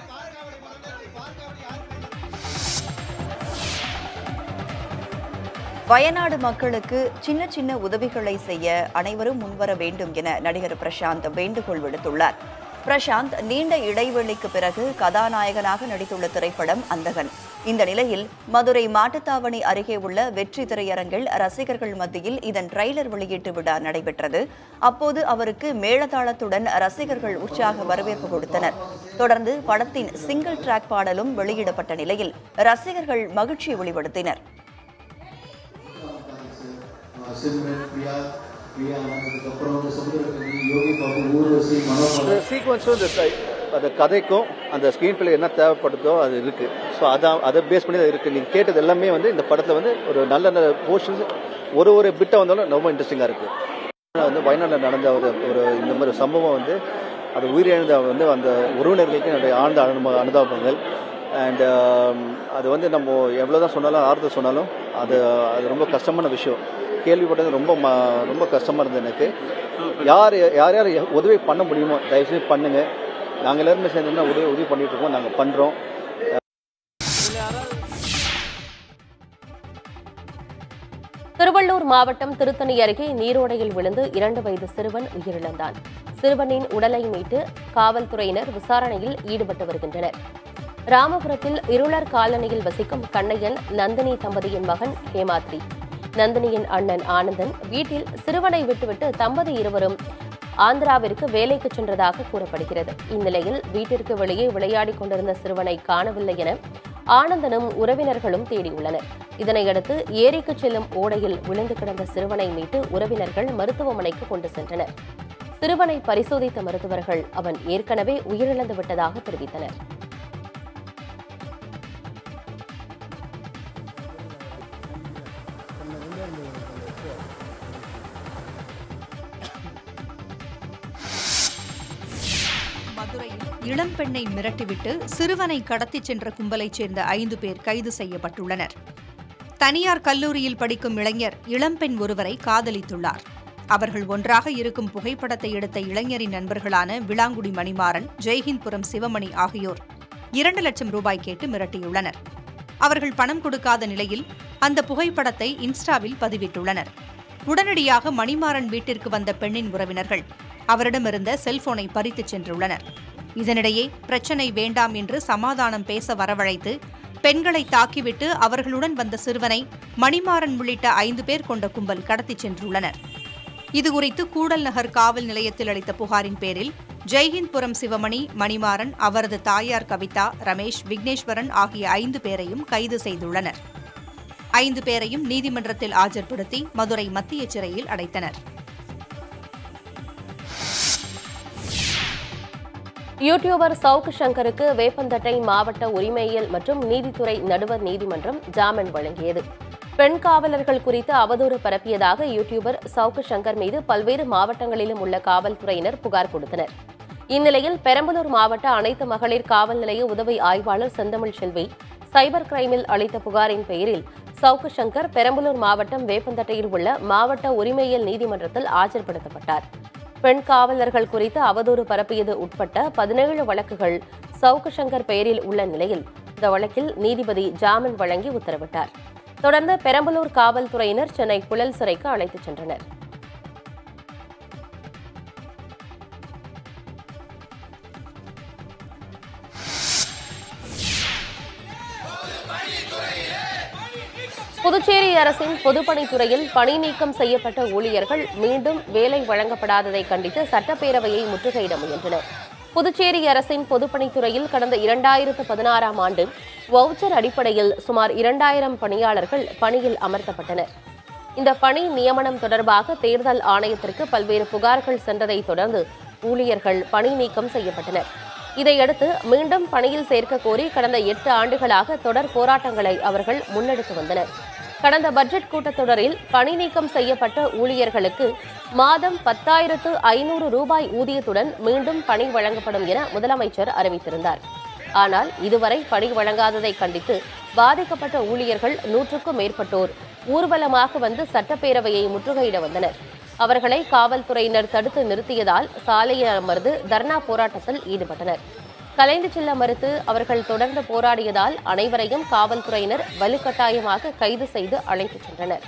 வயநாடு மக்களுக்கு சின்ன சின்ன உதவிகளை செய்ய அனைவரும் முன்வர வேண்டும் என நடிகர் பிரசாந்த் வேண்டுகோள் விடுத்துள்ளார் பிரசாந்த் நீண்ட இடைவெளிக்கு பிறகு கதாநாயகனாக நடித்துள்ள திரைப்படம் அந்தகன் இந்த நிலையில் மதுரை மாட்டுத்தாவணி அருகே உள்ள வெற்றி திரையரங்கில் ரசிகர்கள் மத்தியில் இதன் ட்ரெய்லர் வெளியீட்டு விழா நடைபெற்றது அப்போது அவருக்கு மேளதாளத்துடன் ரசிகர்கள் உற்சாக வரவேற்பு கொடுத்தனர் தொடர்ந்து படத்தின் சிங்கிள் டிராக் பாடலும் வெளியிடப்பட்ட நிலையில் ரசிகர்கள் மகிழ்ச்சி வெளிப்படுத்தினர் சிம்ரன் பிரியா பிரியா அதுக்கப்புறம் வந்து சமுதிரக்கனி யோகி பாபு ஊர்வசி மனோபாலன் அந்த சீக்வன்ஸும் இந்த க- அந்த கதைக்கும் அந்த ஸ்க்ரீன் பிளே என்ன தேவைப்படுதோ அது இருக்கு ஸோ அதான் அதை பேஸ் பண்ணி தான் இருக்கு நீங்க கேட்டது எல்லாமே வந்து இந்த படத்துல வந்து ஒரு நல்ல நல்ல போர்ஷன்ஸ் ஒரு ஒரு பிட்டை வந்தாலும் ரொம்ப இன்ட்ரெஸ்டிங்கா இருக்கு வந்து வயநாட்டில் நடந்த ஒரு ஒரு இந்த மாதிரி சம்பவம் வந்து அது உயிரிழந்த வந்து அந்த உறவினர்களுக்கு என்னுடைய ஆழ்ந்த அனுபவ அனுதாபங்கள் அண்ட் அது வந்து நம்ம எவ்வளோதான் சொன்னாலும் ஆறுதல் சொன்னாலும் அது அது ரொம்ப கஷ்டமான விஷயம் கேள்விப்பட்டது ரொம்ப ம- ரொம்ப கஷ்டமாக இருந்தது எனக்கு யார் யார் யார் உதவி பண்ண முடியுமோ தயவுசெய்து பண்ணுங்க நாங்கள் எல்லாருமே சேர்ந்து உதவி உதவி பண்ணிட்டு இருக்கோம் நாங்கள் பண்ணுறோம் திருவள்ளூர் மாவட்டம் திருத்தணி அருகே நீரோடையில் விழுந்து இரண்டு வயது சிறுவன் உயிரிழந்தான் சிறுவனின் உடலை மீட்டு காவல்துறையினர் விசாரணையில் ஈடுபட்டு வருகின்றனர் ராமபுரத்தில் இருளர் காலனியில் வசிக்கும் கண்ணையன் நந்தினி தம்பதியின் மகன் ஹேமாத்ரி நந்தினியின் அண்ணன் ஆனந்தன் வீட்டில் சிறுவனை விட்டுவிட்டு தம்பதி இருவரும் ஆந்திராவிற்கு வேலைக்கு சென்றதாக கூறப்படுகிறது இந்நிலையில் வீட்டிற்கு வெளியே விளையாடிக் கொண்டிருந்த சிறுவனை காணவில்லை என ஆனந்தனும் உறவினர்களும் தேடியுள்ளனர் இதனையடுத்து ஏரிக்கு செல்லும் ஓடையில் விழுந்து கிடந்த சிறுவனை மீட்டு உறவினர்கள் மருத்துவமனைக்கு கொண்டு சென்றனர் சிறுவனை பரிசோதித்த மருத்துவர்கள் அவன் ஏற்கனவே உயிரிழந்து விட்டதாக தெரிவித்தனர் மதுரையில் இளம்பெண்ணை மிரட்டிவிட்டு சிறுவனை கடத்திச் சென்ற கும்பலைச் சேர்ந்த ஐந்து பேர் கைது செய்யப்பட்டுள்ளனர் தனியார் கல்லூரியில் படிக்கும் இளைஞர் இளம்பெண் ஒருவரை காதலித்துள்ளார் அவர்கள் ஒன்றாக இருக்கும் புகைப்படத்தை எடுத்த இளைஞரின் நண்பர்களான விளாங்குடி மணிமாறன் ஜெய்ஹிந்த்புரம் சிவமணி ஆகியோர் இரண்டு லட்சம் ரூபாய் கேட்டு மிரட்டியுள்ளனர் அவர்கள் பணம் கொடுக்காத நிலையில் அந்த புகைப்படத்தை இன்ஸ்டாவில் பதிவிட்டுள்ளனர் உடனடியாக மணிமாறன் வீட்டிற்கு வந்த பெண்ணின் உறவினர்கள் அவரிடமிருந்த செல்போனை பறித்துச் சென்றுள்ளனர் இதனிடையே பிரச்சனை வேண்டாம் என்று சமாதானம் பேச வரவழைத்து பெண்களை தாக்கிவிட்டு அவர்களுடன் வந்த சிறுவனை மணிமாறன் உள்ளிட்ட ஐந்து பேர் கொண்ட கும்பல் கடத்திச் சென்றுள்ளனர் இதுகுறித்து கூடல் நகர் காவல் நிலையத்தில் அளித்த புகாரின் பேரில் ஜெய்ஹிந்த்புரம் சிவமணி மணிமாறன் அவரது தாயார் கவிதா ரமேஷ் விக்னேஸ்வரன் ஆகிய ஐந்து பேரையும் கைது செய்துள்ளனர் ஐந்து பேரையும் நீதிமன்றத்தில் ஆஜர்படுத்தி மதுரை மத்திய சிறையில் அடைத்தனர் யூடியூபர் சவுக்கு சங்கருக்கு வேப்பந்தட்டை மாவட்ட உரிமையியல் மற்றும் நீதித்துறை நடுவர் நீதிமன்றம் ஜாமீன் வழங்கியது பெண் காவலர்கள் குறித்து அவதூறு பரப்பியதாக யூடியூபர் சவுக்கு சங்கர் மீது பல்வேறு மாவட்டங்களிலும் உள்ள காவல்துறையினர் புகார் கொடுத்தனர் இந்நிலையில் பெரம்பலூர் மாவட்ட அனைத்து மகளிர் காவல் நிலைய உதவி ஆய்வாளர் செந்தமிழ் செல்வி சைபர் கிரைமில் அளித்த புகாரின் பெயரில் சவுக்கு சங்கர் பெரம்பலூர் மாவட்டம் வேப்பந்தட்டையில் உள்ள மாவட்ட உரிமையியல் நீதிமன்றத்தில் ஆஜர்படுத்தப்பட்டார் பெண் காவலர்கள் குறித்து அவதூறு பரப்பியது உட்பட்ட பதினேழு வழக்குகள் சவுக்கு சங்கர் பெயரில் உள்ள நிலையில் இந்த வழக்கில் நீதிபதி ஜாமீன் வழங்கி உத்தரவிட்டார் தொடர்ந்து பெரம்பலூர் காவல்துறையினர் சென்னை புழல் சிறைக்கு அழைத்துச் சென்றனர் புதுச்சேரி அரசின் பொதுப்பணித்துறையில் பணி நீக்கம் செய்யப்பட்ட ஊழியர்கள் மீண்டும் வேலை வழங்கப்படாததை கண்டித்து சட்டப்பேரவையை முற்றுகையிட முயன்றனர் புதுச்சேரி அரசின் பொதுப்பணித்துறையில் கடந்த இரண்டாயிரத்து பதினாறாம் ஆண்டு வவுச்சர் அடிப்படையில் சுமார் இரண்டாயிரம் பணியாளர்கள் பணியில் அமர்த்தப்பட்டனர் இந்த பணி நியமனம் தொடர்பாக தேர்தல் ஆணையத்திற்கு பல்வேறு புகார்கள் சென்றதை தொடர்ந்து ஊழியர்கள் பணி நீக்கம் செய்யப்பட்டனர் இதையடுத்து மீண்டும் பணியில் சேர்க்க கோரி கடந்த எட்டு ஆண்டுகளாக தொடர் போராட்டங்களை அவர்கள் முன்னெடுத்து வந்தனர் கடந்த பட்ஜெட் கூட்டத்தொடரில் பணி நீக்கம் செய்யப்பட்ட ஊழியர்களுக்கு மாதம் பத்தாயிரத்து ஐநூறு ரூபாய் ஊதியத்துடன் மீண்டும் பணி வழங்கப்படும் என முதலமைச்சர் அறிவித்திருந்தார் ஆனால் இதுவரை பணி வழங்காததை கண்டித்து பாதிக்கப்பட்ட ஊழியர்கள் நூற்றுக்கும் மேற்பட்டோர் ஊர்வலமாக வந்து சட்டப்பேரவையை முற்றுகையிட வந்தனர் அவர்களை காவல்துறையினர் தடுத்து நிறுத்தியதால் சாலையில் அமர்ந்து தர்ணா போராட்டத்தில் ஈடுபட்டனர் கலைந்து செல்ல மறுத்து அவர்கள் தொடர்ந்து போராடியதால் அனைவரையும் காவல்துறையினர் வலுக்கட்டாயமாக கைது செய்து அழைத்துச் சென்றனர்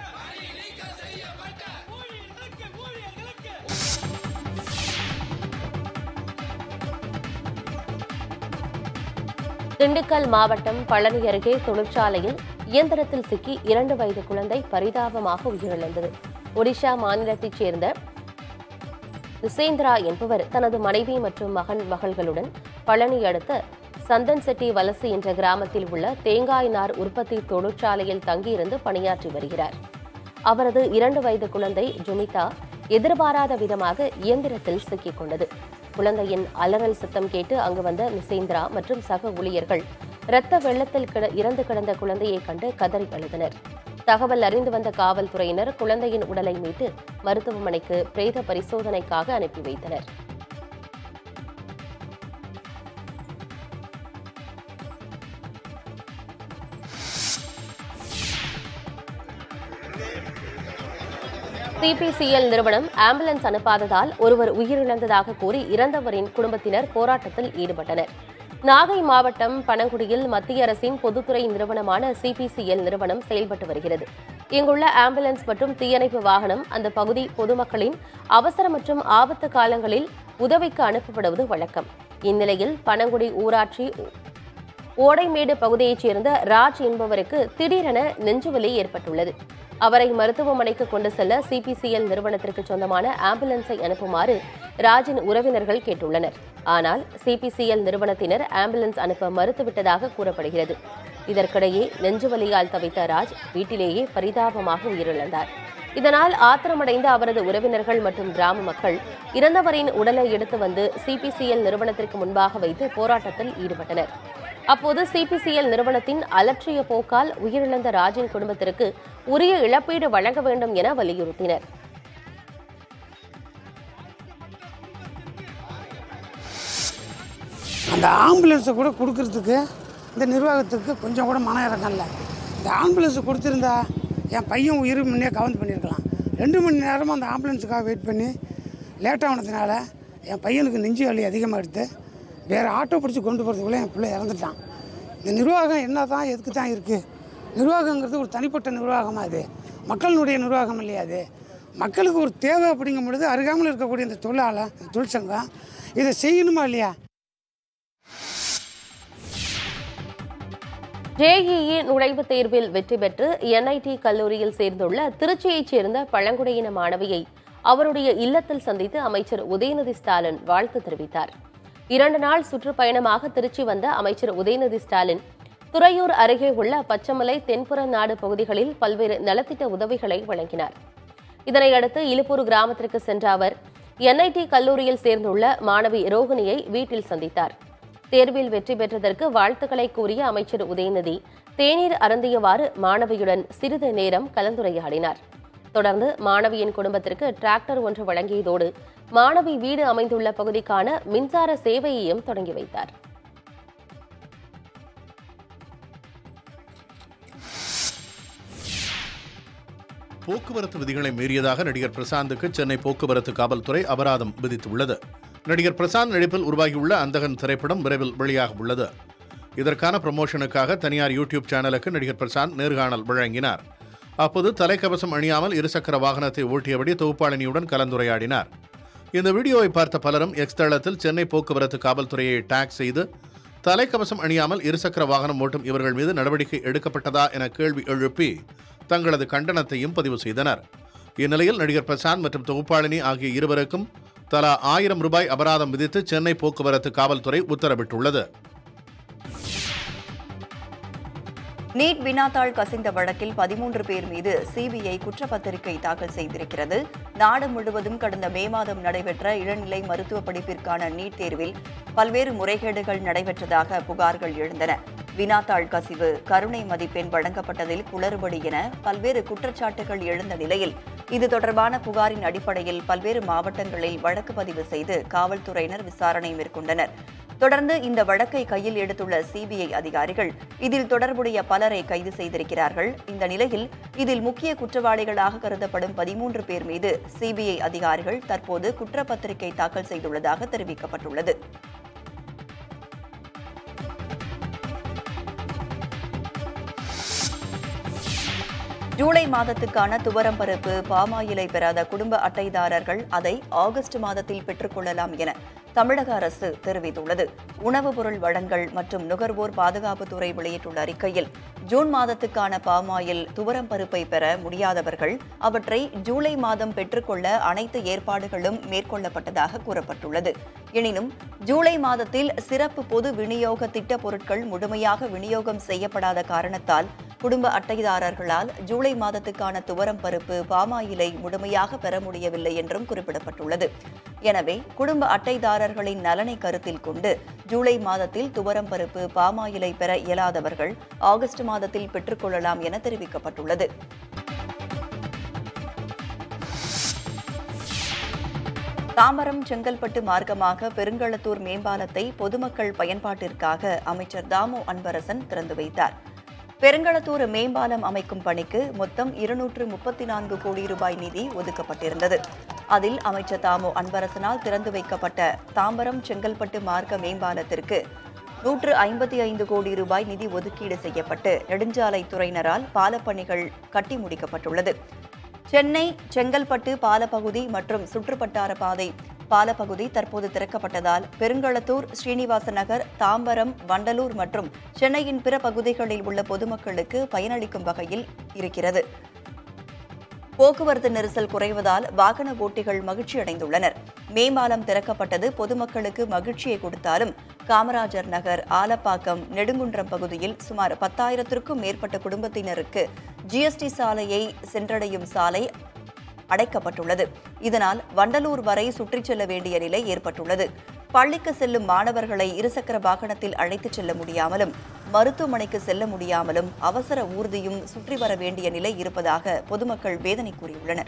திண்டுக்கல் மாவட்டம் பழனி அருகே தொழிற்சாலையில் இயந்திரத்தில் சிக்கி இரண்டு வயது குழந்தை பரிதாபமாக உயிரிழந்தது ஒடிஷா மாநிலத்தைச் சேர்ந்த யுசேந்திரா என்பவர் தனது மனைவி மற்றும் மகன் மகள்களுடன் பழனி அடுத்த சந்தன் செட்டி வலசு என்ற கிராமத்தில் உள்ள தேங்காய் நார் உற்பத்தி தொழிற்சாலையில் தங்கியிருந்து பணியாற்றி வருகிறார் அவரது இரண்டு வயது குழந்தை ஜுமிதா எதிர்பாராத விதமாக இயந்திரத்தில் சிக்கிக் கொண்டது குழந்தையின் அலறல் சத்தம் கேட்டு அங்கு வந்த மிசேந்திரா மற்றும் சக ஊழியர்கள் இரத்த வெள்ளத்தில் கிட இறந்து கிடந்த குழந்தையை கண்டு கதறி அழுதனர் தகவல் அறிந்து வந்த காவல்துறையினர் குழந்தையின் உடலை மீட்டு மருத்துவமனைக்கு பிரேத பரிசோதனைக்காக அனுப்பி வைத்தனர் சிபிசிஎல் நிறுவனம் ஆம்புலன்ஸ் அனுப்பாததால் ஒருவர் உயிரிழந்ததாக கூறி இறந்தவரின் குடும்பத்தினர் போராட்டத்தில் ஈடுபட்டனர் நாகை மாவட்டம் பனங்குடியில் மத்திய அரசின் பொதுத்துறை நிறுவனமான சிபிசிஎல் நிறுவனம் செயல்பட்டு வருகிறது இங்குள்ள ஆம்புலன்ஸ் மற்றும் தீயணைப்பு வாகனம் அந்த பகுதி பொதுமக்களின் அவசர மற்றும் ஆபத்து காலங்களில் உதவிக்கு அனுப்பப்படுவது வழக்கம் இந்நிலையில் பனங்குடி ஊராட்சி ஓடைமேடு பகுதியைச் சேர்ந்த ராஜ் என்பவருக்கு திடீரென நெஞ்சுவலி ஏற்பட்டுள்ளது அவரை மருத்துவமனைக்கு கொண்டு செல்ல சிபிசிஎல் நிறுவனத்திற்கு சொந்தமான ஆம்புலன்ஸை அனுப்புமாறு ராஜின் உறவினர்கள் கேட்டுள்ளனர் ஆனால் சிபிசிஎல் நிறுவனத்தினர் ஆம்புலன்ஸ் அனுப்ப மறுத்துவிட்டதாக கூறப்படுகிறது இதற்கிடையே நெஞ்சுவலியால் தவித்த ராஜ் வீட்டிலேயே பரிதாபமாக உயிரிழந்தார் இதனால் ஆத்திரமடைந்த அவரது உறவினர்கள் மற்றும் கிராம மக்கள் இறந்தவரின் உடலை எடுத்து வந்து சிபிசிஎல் நிறுவனத்திற்கு முன்பாக வைத்து போராட்டத்தில் ஈடுபட்டனர் அப்போது சிபிசிஎல் நிறுவனத்தின் அலட்சிய போக்கால் உயிரிழந்த ராஜின் குடும்பத்திற்கு உரிய இழப்பீடு வழங்க வேண்டும் என வலியுறுத்தினர் அந்த ஆம்புலன்ஸை கூட கொடுக்கறதுக்கு இந்த நிர்வாகத்துக்கு கொஞ்சம் கூட மன இறக்கம் இல்லை இந்த ஆம்புலன்ஸை கொடுத்துருந்தா என் பையன் உயிர் முன்னே கவர்ந்து பண்ணியிருக்கலாம் ரெண்டு மணி நேரமாக அந்த ஆம்புலன்ஸுக்காக வெயிட் பண்ணி லேட் ஆனதுனால என் பையனுக்கு நெஞ்சு வலி அதிகமாக எடுத்து வேறு ஆட்டோ பிடிச்சி கொண்டு போகிறதுக்குள்ளே என் பிள்ளை இறந்துட்டான் இந்த நிர்வாகம் என்ன தான் எதுக்கு தான் இருக்குது நிர்வாகங்கிறது ஒரு தனிப்பட்ட நிர்வாகமாக அது மக்களினுடைய நிர்வாகம் இல்லையா அது மக்களுக்கு ஒரு தேவை அப்படிங்கும் பொழுது அருகாமல் இருக்கக்கூடிய இந்த தொழிலாளர் இந்த தொழிற்சங்கம் இதை செய்யணுமா இல்லையா ஜேஇஇ நுழைவுத் தேர்வில் வெற்றி பெற்று என்ஐடி கல்லூரியில் சேர்ந்துள்ள திருச்சியைச் சேர்ந்த பழங்குடியின மாணவியை அவருடைய இல்லத்தில் சந்தித்து அமைச்சர் உதயநிதி ஸ்டாலின் வாழ்த்து தெரிவித்தார் இரண்டு நாள் சுற்றுப்பயணமாக திருச்சி வந்த அமைச்சர் உதயநிதி ஸ்டாலின் துறையூர் அருகே உள்ள பச்சமலை தென்புற நாடு பகுதிகளில் பல்வேறு நலத்திட்ட உதவிகளை வழங்கினார் இதனையடுத்து இலுப்பூர் கிராமத்திற்கு சென்ற அவர் என்ஐடி கல்லூரியில் சேர்ந்துள்ள மாணவி ரோகிணியை வீட்டில் சந்தித்தார் தேர்வில் வெற்றி பெற்றதற்கு வாழ்த்துக்களை கூறிய அமைச்சர் உதயநிதி தேநீர் அருந்தியவாறு மாணவியுடன் சிறிது நேரம் கலந்துரையாடினார் தொடர்ந்து மாணவியின் குடும்பத்திற்கு டிராக்டர் ஒன்று வழங்கியதோடு மாணவி வீடு அமைந்துள்ள பகுதிக்கான மின்சார சேவையையும் தொடங்கி வைத்தார் போக்குவரத்து விதிகளை மீறியதாக நடிகர் பிரசாந்துக்கு சென்னை போக்குவரத்து காவல்துறை அபராதம் விதித்துள்ளது நடிகர் பிரசாந்த் நடிப்பில் உருவாகியுள்ள அந்தகன் திரைப்படம் விரைவில் வெளியாக உள்ளது இதற்கான ப்ரமோஷனுக்காக தனியார் யூடியூப் சேனலுக்கு நடிகர் பிரசாந்த் நேர்காணல் வழங்கினார் அப்போது தலைக்கவசம் அணியாமல் இருசக்கர வாகனத்தை ஓட்டியபடி தொகுப்பாளினியுடன் கலந்துரையாடினார் இந்த வீடியோவை பார்த்த பலரும் எக்ஸ் தளத்தில் சென்னை போக்குவரத்து காவல்துறையை டேக் செய்து தலைக்கவசம் அணியாமல் இருசக்கர வாகனம் ஓட்டும் இவர்கள் மீது நடவடிக்கை எடுக்கப்பட்டதா என கேள்வி எழுப்பி தங்களது கண்டனத்தையும் பதிவு செய்தனர் இந்நிலையில் நடிகர் பிரசாந்த் மற்றும் தொகுப்பாளினி ஆகிய இருவருக்கும் தலா ஆயிரம் ரூபாய் அபராதம் விதித்து சென்னை போக்குவரத்து காவல்துறை உத்தரவிட்டுள்ளது நீட் வினாத்தாள் கசிந்த வழக்கில் பதிமூன்று பேர் மீது சிபிஐ குற்றப்பத்திரிகை தாக்கல் செய்திருக்கிறது நாடு முழுவதும் கடந்த மே மாதம் நடைபெற்ற இளநிலை மருத்துவ படிப்பிற்கான நீட் தேர்வில் பல்வேறு முறைகேடுகள் நடைபெற்றதாக புகார்கள் எழுந்தன வினாத்தாள் கசிவு கருணை மதிப்பெண் வழங்கப்பட்டதில் குளறுபடி என பல்வேறு குற்றச்சாட்டுகள் எழுந்த நிலையில் இது தொடர்பான புகாரின் அடிப்படையில் பல்வேறு மாவட்டங்களில் வழக்கு பதிவு செய்து காவல்துறையினர் விசாரணை மேற்கொண்டனர் தொடர்ந்து இந்த வழக்கை கையில் எடுத்துள்ள சிபிஐ அதிகாரிகள் இதில் தொடர்புடைய பலரை கைது செய்திருக்கிறார்கள் இந்த நிலையில் இதில் முக்கிய குற்றவாளிகளாக கருதப்படும் பதிமூன்று பேர் மீது சிபிஐ அதிகாரிகள் தற்போது குற்றப்பத்திரிகை தாக்கல் செய்துள்ளதாக தெரிவிக்கப்பட்டுள்ளது ஜூலை மாதத்துக்கான துவரம் பருப்பு பாமாயிலை பெறாத குடும்ப அட்டைதாரர்கள் அதை ஆகஸ்ட் மாதத்தில் பெற்றுக்கொள்ளலாம் என தமிழக அரசு தெரிவித்துள்ளது உணவுப் பொருள் வழங்கல் மற்றும் நுகர்வோர் பாதுகாப்புத்துறை வெளியிட்டுள்ள அறிக்கையில் ஜூன் மாதத்துக்கான பாமாயில் துவரம் பருப்பை பெற முடியாதவர்கள் அவற்றை ஜூலை மாதம் பெற்றுக்கொள்ள அனைத்து ஏற்பாடுகளும் மேற்கொள்ளப்பட்டதாக கூறப்பட்டுள்ளது எனினும் ஜூலை மாதத்தில் சிறப்பு பொது விநியோக திட்ட பொருட்கள் முழுமையாக விநியோகம் செய்யப்படாத காரணத்தால் குடும்ப அட்டைதாரர்களால் ஜூலை மாதத்துக்கான துவரம் பருப்பு பாமாயிலை முழுமையாக பெற முடியவில்லை என்றும் குறிப்பிடப்பட்டுள்ளது எனவே குடும்ப அட்டைதாரர்களின் நலனை கருத்தில் கொண்டு ஜூலை மாதத்தில் துவரம் பருப்பு பாமாயிலை பெற இயலாதவர்கள் ஆகஸ்ட் மாதத்தில் பெற்றுக்கொள்ளலாம் என தெரிவிக்கப்பட்டுள்ளது தாம்பரம் செங்கல்பட்டு மார்க்கமாக பெருங்களத்தூர் மேம்பாலத்தை பொதுமக்கள் பயன்பாட்டிற்காக அமைச்சர் தாமு அன்பரசன் திறந்து வைத்தார் பெருங்களத்தூர் மேம்பாலம் அமைக்கும் பணிக்கு மொத்தம் இருநூற்று முப்பத்தி நான்கு கோடி ரூபாய் நிதி ஒதுக்கப்பட்டிருந்தது அதில் அமைச்சர் தாமு அன்பரசனால் திறந்து வைக்கப்பட்ட தாம்பரம் செங்கல்பட்டு மார்க்க மேம்பாலத்திற்கு நூற்று ஐம்பத்தி ஐந்து கோடி ரூபாய் நிதி ஒதுக்கீடு செய்யப்பட்டு நெடுஞ்சாலைத்துறையினரால் பாலப்பணிகள் கட்டி முடிக்கப்பட்டுள்ளது சென்னை செங்கல்பட்டு பாலப்பகுதி மற்றும் சுற்றுவட்டார பாதை பாலப்பகுதி தற்போது திறக்கப்பட்டதால் பெருங்களத்தூர் ஸ்ரீனிவாச நகர் தாம்பரம் வண்டலூர் மற்றும் சென்னையின் பிற பகுதிகளில் உள்ள பொதுமக்களுக்கு பயனளிக்கும் வகையில் இருக்கிறது போக்குவரத்து நெரிசல் குறைவதால் வாகன ஓட்டிகள் மகிழ்ச்சி அடைந்துள்ளனர் மேம்பாலம் திறக்கப்பட்டது பொதுமக்களுக்கு மகிழ்ச்சியை கொடுத்தாலும் காமராஜர் நகர் ஆலப்பாக்கம் நெடுங்குன்றம் பகுதியில் சுமார் பத்தாயிரத்திற்கும் மேற்பட்ட குடும்பத்தினருக்கு ஜிஎஸ்டி சாலையை சென்றடையும் சாலை அடைக்கப்பட்டுள்ளது இதனால் வண்டலூர் வரை சுற்றிச் செல்ல வேண்டிய நிலை ஏற்பட்டுள்ளது பள்ளிக்கு செல்லும் மாணவர்களை இருசக்கர வாகனத்தில் அழைத்துச் செல்ல முடியாமலும் மருத்துவமனைக்கு செல்ல முடியாமலும் அவசர ஊர்தியும் சுற்றி வர வேண்டிய நிலை இருப்பதாக பொதுமக்கள் வேதனை கூறியுள்ளனர்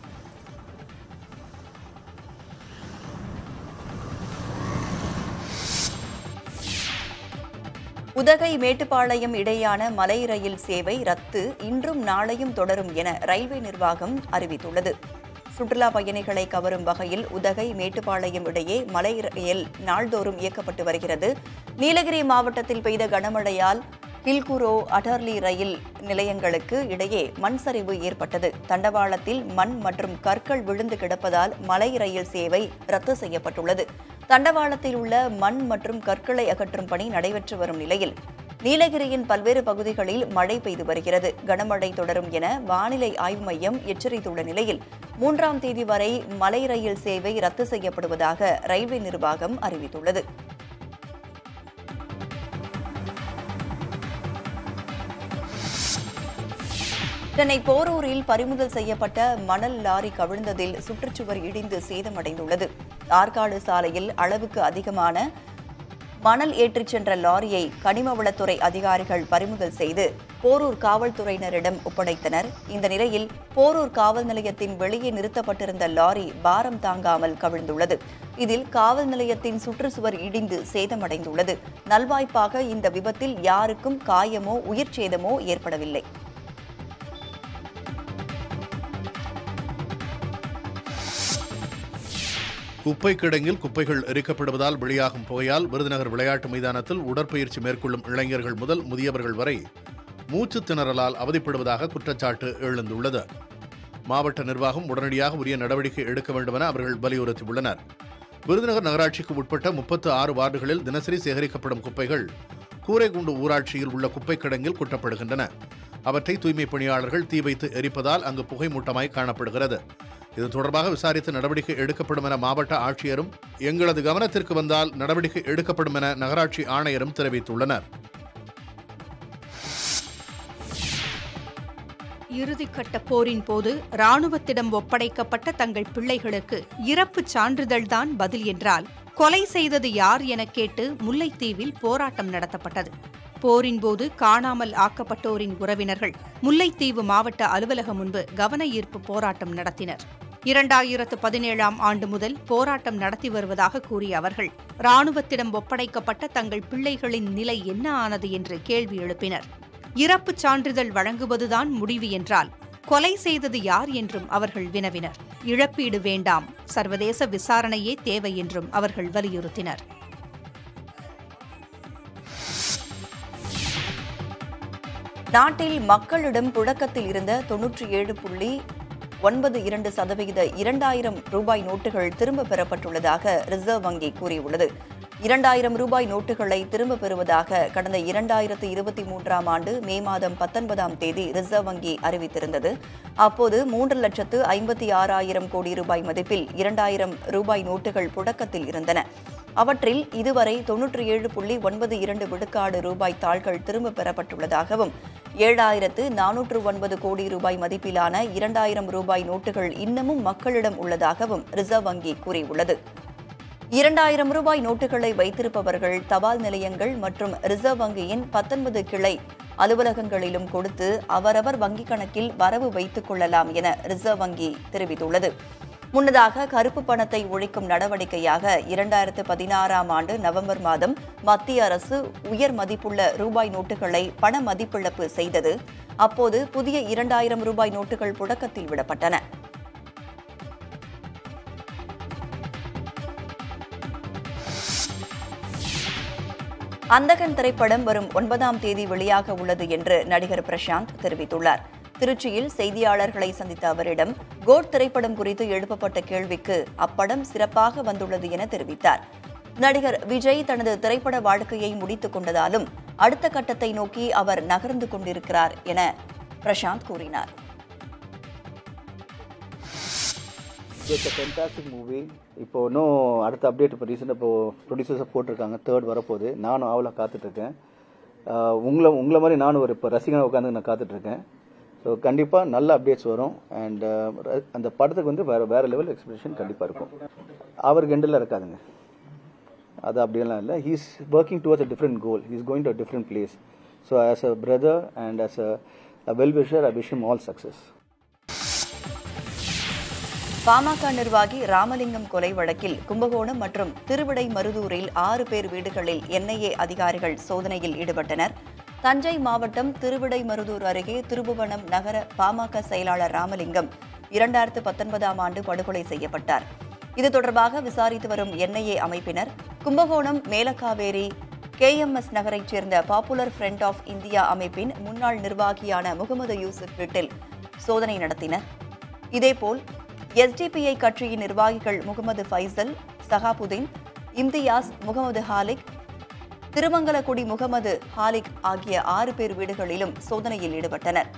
உதகை மேட்டுப்பாளையம் இடையான மலை ரயில் சேவை ரத்து இன்றும் நாளையும் தொடரும் என ரயில்வே நிர்வாகம் அறிவித்துள்ளது சுற்றுலா பயணிகளை கவரும் வகையில் உதகை மேட்டுப்பாளையம் இடையே மலை ரயில் நாள்தோறும் இயக்கப்பட்டு வருகிறது நீலகிரி மாவட்டத்தில் பெய்த கனமழையால் ஹில்குரோ அடர்லி ரயில் நிலையங்களுக்கு இடையே மண் சரிவு ஏற்பட்டது தண்டவாளத்தில் மண் மற்றும் கற்கள் விழுந்து கிடப்பதால் மலை ரயில் சேவை ரத்து செய்யப்பட்டுள்ளது தண்டவாளத்தில் உள்ள மண் மற்றும் கற்களை அகற்றும் பணி நடைபெற்று வரும் நிலையில் நீலகிரியின் பல்வேறு பகுதிகளில் மழை பெய்து வருகிறது கனமழை தொடரும் என வானிலை ஆய்வு மையம் எச்சரித்துள்ள நிலையில் மூன்றாம் தேதி வரை மலை ரயில் சேவை ரத்து செய்யப்படுவதாக ரயில்வே நிர்வாகம் அறிவித்துள்ளது சென்னை போரூரில் பறிமுதல் செய்யப்பட்ட மணல் லாரி கவிழ்ந்ததில் சுற்றுச்சுவர் இடிந்து சேதமடைந்துள்ளது ஆற்காடு சாலையில் அளவுக்கு அதிகமான மணல் ஏற்றிச் சென்ற லாரியை கனிமவளத்துறை அதிகாரிகள் பறிமுதல் செய்து போரூர் காவல்துறையினரிடம் ஒப்படைத்தனர் இந்த நிலையில் போரூர் காவல் நிலையத்தின் வெளியே நிறுத்தப்பட்டிருந்த லாரி பாரம் தாங்காமல் கவிழ்ந்துள்ளது இதில் காவல் நிலையத்தின் சுற்றுச்சுவர் இடிந்து சேதமடைந்துள்ளது நல்வாய்ப்பாக இந்த விபத்தில் யாருக்கும் காயமோ உயிர் சேதமோ ஏற்படவில்லை குப்பை கிடங்கில் குப்பைகள் எரிக்கப்படுவதால் வெளியாகும் புகையால் விருதுநகர் விளையாட்டு மைதானத்தில் உடற்பயிற்சி மேற்கொள்ளும் இளைஞர்கள் முதல் முதியவர்கள் வரை மூச்சு திணறலால் அவதிப்படுவதாக குற்றச்சாட்டு எழுந்துள்ளது மாவட்ட நிர்வாகம் உடனடியாக உரிய நடவடிக்கை எடுக்க வேண்டும் என அவர்கள் வலியுறுத்தியுள்ளனர் விருதுநகர் நகராட்சிக்கு உட்பட்ட முப்பத்து ஆறு வார்டுகளில் தினசரி சேகரிக்கப்படும் குப்பைகள் கூரைகுண்டு ஊராட்சியில் உள்ள குப்பை கிடங்கில் குட்டப்படுகின்றன அவற்றை தூய்மை பணியாளர்கள் தீ வைத்து எரிப்பதால் அங்கு புகை மூட்டமாய் காணப்படுகிறது இது தொடர்பாக விசாரித்து நடவடிக்கை எடுக்கப்படும் என மாவட்ட ஆட்சியரும் எங்களது கவனத்திற்கு வந்தால் நடவடிக்கை எடுக்கப்படும் என நகராட்சி ஆணையரும் தெரிவித்துள்ளனர் இறுதிக்கட்ட போரின் போது ராணுவத்திடம் ஒப்படைக்கப்பட்ட தங்கள் பிள்ளைகளுக்கு இறப்புச் சான்றிதழ்தான் பதில் என்றால் கொலை செய்தது யார் என கேட்டு முல்லைத்தீவில் போராட்டம் நடத்தப்பட்டது போரின் போது காணாமல் ஆக்கப்பட்டோரின் உறவினர்கள் முல்லைத்தீவு மாவட்ட அலுவலகம் முன்பு கவன ஈர்ப்பு போராட்டம் நடத்தினர் இரண்டாயிரத்து பதினேழாம் ஆண்டு முதல் போராட்டம் நடத்தி வருவதாக கூறிய அவர்கள் ராணுவத்திடம் ஒப்படைக்கப்பட்ட தங்கள் பிள்ளைகளின் நிலை என்ன ஆனது என்று கேள்வி எழுப்பினர் இறப்புச் சான்றிதழ் வழங்குவதுதான் முடிவு என்றால் கொலை செய்தது யார் என்றும் அவர்கள் வினவினர் இழப்பீடு வேண்டாம் சர்வதேச விசாரணையே தேவை என்றும் அவர்கள் வலியுறுத்தினர் நாட்டில் மக்களிடம் புழக்கத்தில் இருந்த தொன்னூற்றி ஏழு புள்ளி ஒன்பது இரண்டு சதவிகித இரண்டாயிரம் ரூபாய் நோட்டுகள் திரும்பப் பெறப்பட்டுள்ளதாக ரிசர்வ் வங்கி கூறியுள்ளது இரண்டாயிரம் ரூபாய் நோட்டுகளை திரும்பப் பெறுவதாக கடந்த இரண்டாயிரத்து இருபத்தி மூன்றாம் ஆண்டு மே மாதம் பத்தொன்பதாம் தேதி ரிசர்வ் வங்கி அறிவித்திருந்தது அப்போது மூன்று லட்சத்து ஐம்பத்தி ஆறாயிரம் கோடி ரூபாய் மதிப்பில் இரண்டாயிரம் ரூபாய் நோட்டுகள் புழக்கத்தில் இருந்தன அவற்றில் இதுவரை தொன்னூற்றி ஏழு புள்ளி ஒன்பது இரண்டு விழுக்காடு ரூபாய் தாள்கள் திரும்பப் பெறப்பட்டுள்ளதாகவும் ஏழாயிரத்து நானூற்று ஒன்பது கோடி ரூபாய் மதிப்பிலான இரண்டாயிரம் ரூபாய் நோட்டுகள் இன்னமும் மக்களிடம் உள்ளதாகவும் ரிசர்வ் வங்கி கூறியுள்ளது இரண்டாயிரம் ரூபாய் நோட்டுகளை வைத்திருப்பவர்கள் தபால் நிலையங்கள் மற்றும் ரிசர்வ் வங்கியின் பத்தொன்பது கிளை அலுவலகங்களிலும் கொடுத்து அவரவர் வங்கிக் கணக்கில் வரவு வைத்துக் கொள்ளலாம் என ரிசர்வ் வங்கி தெரிவித்துள்ளது முன்னதாக கருப்பு பணத்தை ஒழிக்கும் நடவடிக்கையாக இரண்டாயிரத்து பதினாறாம் ஆண்டு நவம்பர் மாதம் மத்திய அரசு உயர் மதிப்புள்ள ரூபாய் நோட்டுகளை பண மதிப்பிழப்பு செய்தது அப்போது புதிய இரண்டாயிரம் ரூபாய் நோட்டுகள் புழக்கத்தில் விடப்பட்டன அந்தகன் திரைப்படம் வரும் ஒன்பதாம் தேதி வெளியாக உள்ளது என்று நடிகர் பிரசாந்த் தெரிவித்துள்ளார் திருச்சியில் செய்தியாளர்களை சந்தித்த அவரிடம் கோட் திரைப்படம் குறித்து எழுப்பப்பட்ட கேள்விக்கு அப்படம் சிறப்பாக வந்துள்ளது என தெரிவித்தார் நடிகர் விஜய் தனது திரைப்பட வாழ்க்கையை முடித்துக் கொண்டதாலும் அடுத்த கட்டத்தை நோக்கி அவர் நகர்ந்து கொண்டிருக்கிறார் என பிரசாந்த் கூறினார் இட்ஸ் ஃபென்டாஸ்டிக் மூவி இப்போ இன்னும் அடுத்த அப்டேட் இப்போ ரீசெண்டாக இப்போ ப்ரொடியூசர்ஸை போட்டிருக்காங்க தேர்ட் வரப்போகுது நானும் ஆவலாக காத்துட்ருக்கேன் உங்களை உங்களை மாதிரி நானும் ஒரு இப்போ ரசிகனாக உட்காந்து நான் காத்துட்ருக்கேன் ஸோ கண்டிப்பாக நல்ல அப்டேட்ஸ் வரும் அண்ட் அந்த படத்துக்கு வந்து வேறு வேறு லெவல் எக்ஸ்பிரஷன் கண்டிப்பாக இருக்கும் அவருக்கு எண்டில் இருக்காதுங்க அது அப்படியெல்லாம் இல்லை he's working towards a different goal he's going to a different place so as a brother and as a well wisher I wish all success பாமக நிர்வாகி ராமலிங்கம் கொலை வழக்கில் கும்பகோணம் மற்றும் திருவிடைமருதூரில் ஆறு பேர் வீடுகளில் என்ஐஏ அதிகாரிகள் சோதனையில் ஈடுபட்டனர் தஞ்சை மாவட்டம் திருவிடைமருதூர் அருகே திருபுவனம் நகர பாமக செயலாளர் ராமலிங்கம் இரண்டாயிரத்து பத்தொன்பதாம் ஆண்டு படுகொலை செய்யப்பட்டார் இது தொடர்பாக விசாரித்து வரும் என்ஐஏ அமைப்பினர் கும்பகோணம் மேலக்காவேரி கேஎம்எஸ் நகரைச் சேர்ந்த பாப்புலர் ஃப்ரண்ட் ஆஃப் இந்தியா அமைப்பின் முன்னாள் நிர்வாகியான முகமது யூசுப் வீட்டில் சோதனை நடத்தினர் இதேபோல் எஸ்டிபிஐ கட்சியின் நிர்வாகிகள் முகமது ஃபைசல் சஹாபுதீன் இம்தியாஸ் முகமது ஹாலிக் திருமங்கலக்குடி முகமது ஹாலிக் ஆகிய ஆறு பேர் வீடுகளிலும் சோதனையில் ஈடுபட்டனர்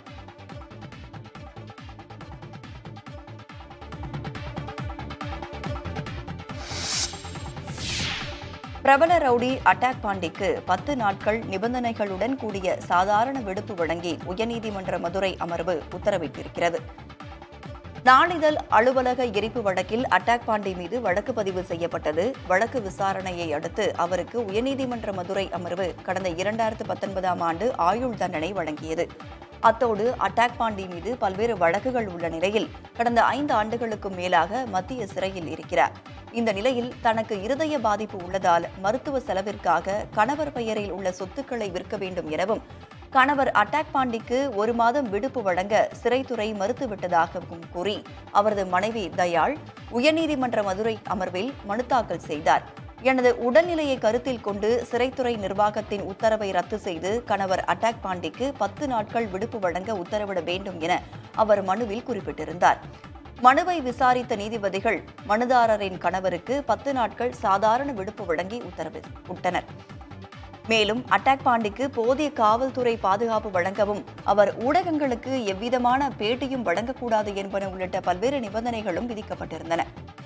பிரபல ரவுடி அட்டாக் பாண்டிக்கு பத்து நாட்கள் நிபந்தனைகளுடன் கூடிய சாதாரண விடுப்பு வழங்கி உயர்நீதிமன்ற மதுரை அமர்வு உத்தரவிட்டிருக்கிறது நாளிதழ் அலுவலக எரிப்பு வழக்கில் அட்டாக் பாண்டி மீது வழக்கு பதிவு செய்யப்பட்டது வழக்கு விசாரணையை அடுத்து அவருக்கு உயர்நீதிமன்ற மதுரை அமர்வு கடந்த இரண்டாயிரத்து பத்தொன்பதாம் ஆண்டு ஆயுள் தண்டனை வழங்கியது அத்தோடு அட்டாக் பாண்டி மீது பல்வேறு வழக்குகள் உள்ள நிலையில் கடந்த ஐந்து ஆண்டுகளுக்கும் மேலாக மத்திய சிறையில் இருக்கிறார் இந்த நிலையில் தனக்கு இருதய பாதிப்பு உள்ளதால் மருத்துவ செலவிற்காக கணவர் பெயரில் உள்ள சொத்துக்களை விற்க வேண்டும் எனவும் கணவர் அட்டாக் பாண்டிக்கு ஒரு மாதம் விடுப்பு வழங்க சிறைத்துறை மறுத்துவிட்டதாகவும் கூறி அவரது மனைவி தயாள் உயர்நீதிமன்ற மதுரை அமர்வில் மனு தாக்கல் செய்தார் எனது உடல்நிலையை கருத்தில் கொண்டு சிறைத்துறை நிர்வாகத்தின் உத்தரவை ரத்து செய்து கணவர் அட்டாக் பாண்டிக்கு பத்து நாட்கள் விடுப்பு வழங்க உத்தரவிட வேண்டும் என அவர் மனுவில் குறிப்பிட்டிருந்தார் மனுவை விசாரித்த நீதிபதிகள் மனுதாரரின் கணவருக்கு பத்து நாட்கள் சாதாரண விடுப்பு வழங்கி உத்தரவிட்டனர் மேலும் அட்டாக் பாண்டிக்கு போதிய காவல்துறை பாதுகாப்பு வழங்கவும் அவர் ஊடகங்களுக்கு எவ்விதமான பேட்டியும் வழங்கக்கூடாது என்பன உள்ளிட்ட பல்வேறு நிபந்தனைகளும் விதிக்கப்பட்டிருந்தன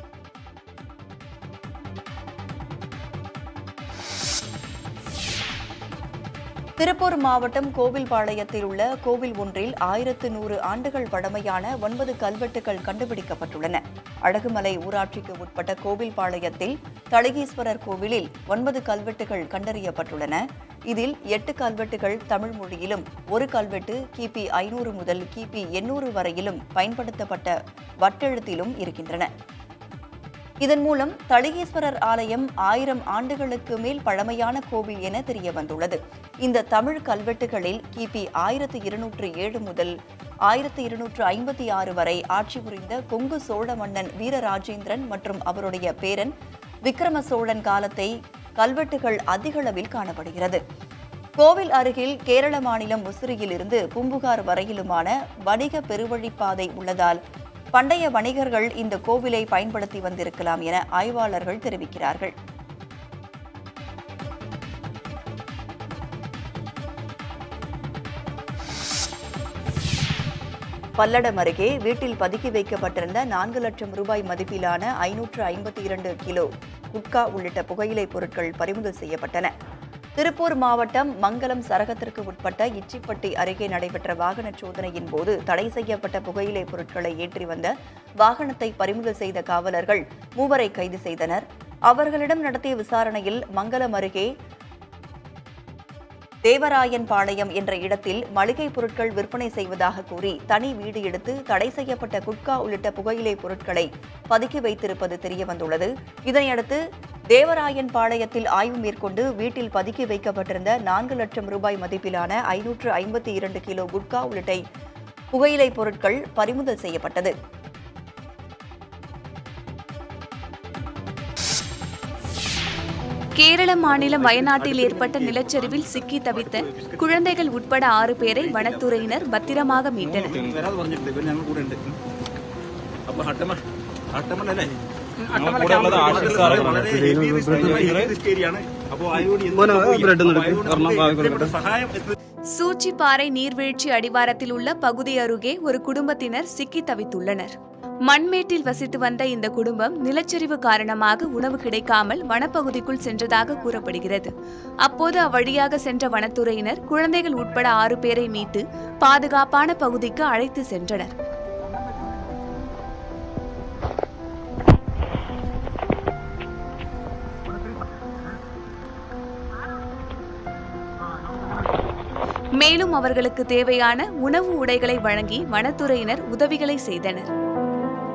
திருப்பூர் மாவட்டம் கோவில்பாளையத்தில் உள்ள கோவில் ஒன்றில் ஆயிரத்து நூறு ஆண்டுகள் பழமையான ஒன்பது கல்வெட்டுகள் கண்டுபிடிக்கப்பட்டுள்ளன அழகுமலை ஊராட்சிக்கு உட்பட்ட கோவில்பாளையத்தில் தளிகீஸ்வரர் கோவிலில் ஒன்பது கல்வெட்டுகள் கண்டறியப்பட்டுள்ளன இதில் எட்டு கல்வெட்டுகள் தமிழ் மொழியிலும் ஒரு கல்வெட்டு கிபி ஐநூறு முதல் கிபி எண்ணூறு வரையிலும் பயன்படுத்தப்பட்ட வட்டெழுத்திலும் இருக்கின்றன இதன் மூலம் தளிகேஸ்வரர் ஆலயம் ஆயிரம் ஆண்டுகளுக்கு மேல் பழமையான கோவில் என தெரிய வந்துள்ளது இந்த தமிழ் கல்வெட்டுகளில் கிபி ஆயிரத்தி இருநூற்று ஏழு முதல் ஆயிரத்தி இருநூற்று ஐம்பத்தி ஆறு வரை ஆட்சி புரிந்த கொங்கு சோழ மன்னன் வீரராஜேந்திரன் மற்றும் அவருடைய பேரன் விக்ரம சோழன் காலத்தை கல்வெட்டுகள் அதிகளவில் காணப்படுகிறது கோவில் அருகில் கேரள மாநிலம் முசிறியில் இருந்து பூம்புகார் வரையிலுமான வணிக பெருவழிப்பாதை உள்ளதால் பண்டைய வணிகர்கள் இந்த கோவிலை பயன்படுத்தி வந்திருக்கலாம் என ஆய்வாளர்கள் தெரிவிக்கிறார்கள் பல்லடம் அருகே வீட்டில் பதுக்கி வைக்கப்பட்டிருந்த நான்கு லட்சம் ரூபாய் மதிப்பிலான ஐநூற்று ஐம்பத்தி இரண்டு கிலோ குட்கா உள்ளிட்ட புகையிலைப் பொருட்கள் பறிமுதல் செய்யப்பட்டன திருப்பூர் மாவட்டம் மங்கலம் சரகத்திற்கு உட்பட்ட இச்சிப்பட்டி அருகே நடைபெற்ற வாகன சோதனையின் போது தடை செய்யப்பட்ட புகையிலைப் பொருட்களை ஏற்றி வந்த வாகனத்தை பறிமுதல் செய்த காவலர்கள் மூவரை கைது செய்தனர் அவர்களிடம் நடத்திய விசாரணையில் மங்கலம் அருகே தேவராயன் பாளையம் என்ற இடத்தில் மளிகை பொருட்கள் விற்பனை செய்வதாக கூறி தனி வீடு எடுத்து தடை செய்யப்பட்ட குட்கா உள்ளிட்ட புகையிலை பொருட்களை பதுக்கி வைத்திருப்பது தெரியவந்துள்ளது இதனையடுத்து தேவராயன் பாளையத்தில் ஆய்வு மேற்கொண்டு வீட்டில் பதுக்கி வைக்கப்பட்டிருந்த நான்கு லட்சம் ரூபாய் மதிப்பிலான ஐநூற்று ஐம்பத்தி இரண்டு கிலோ குட்கா உள்ளிட்ட புகையிலை பொருட்கள் பறிமுதல் செய்யப்பட்டது கேரள மாநிலம் வயநாட்டில் ஏற்பட்ட நிலச்சரிவில் சிக்கி தவித்த குழந்தைகள் உட்பட ஆறு பேரை வனத்துறையினர் பத்திரமாக மீட்டனர் சூச்சிப்பாறை நீர்வீழ்ச்சி அடிவாரத்தில் உள்ள பகுதி அருகே ஒரு குடும்பத்தினர் சிக்கி தவித்துள்ளனர் மண்மேட்டில் வசித்து வந்த இந்த குடும்பம் நிலச்சரிவு காரணமாக உணவு கிடைக்காமல் வனப்பகுதிக்குள் சென்றதாக கூறப்படுகிறது அப்போது அவ்வழியாக சென்ற வனத்துறையினர் குழந்தைகள் உட்பட ஆறு பேரை மீட்டு பாதுகாப்பான பகுதிக்கு அழைத்து சென்றனர் மேலும் அவர்களுக்கு தேவையான உணவு உடைகளை வழங்கி வனத்துறையினர் உதவிகளை செய்தனர்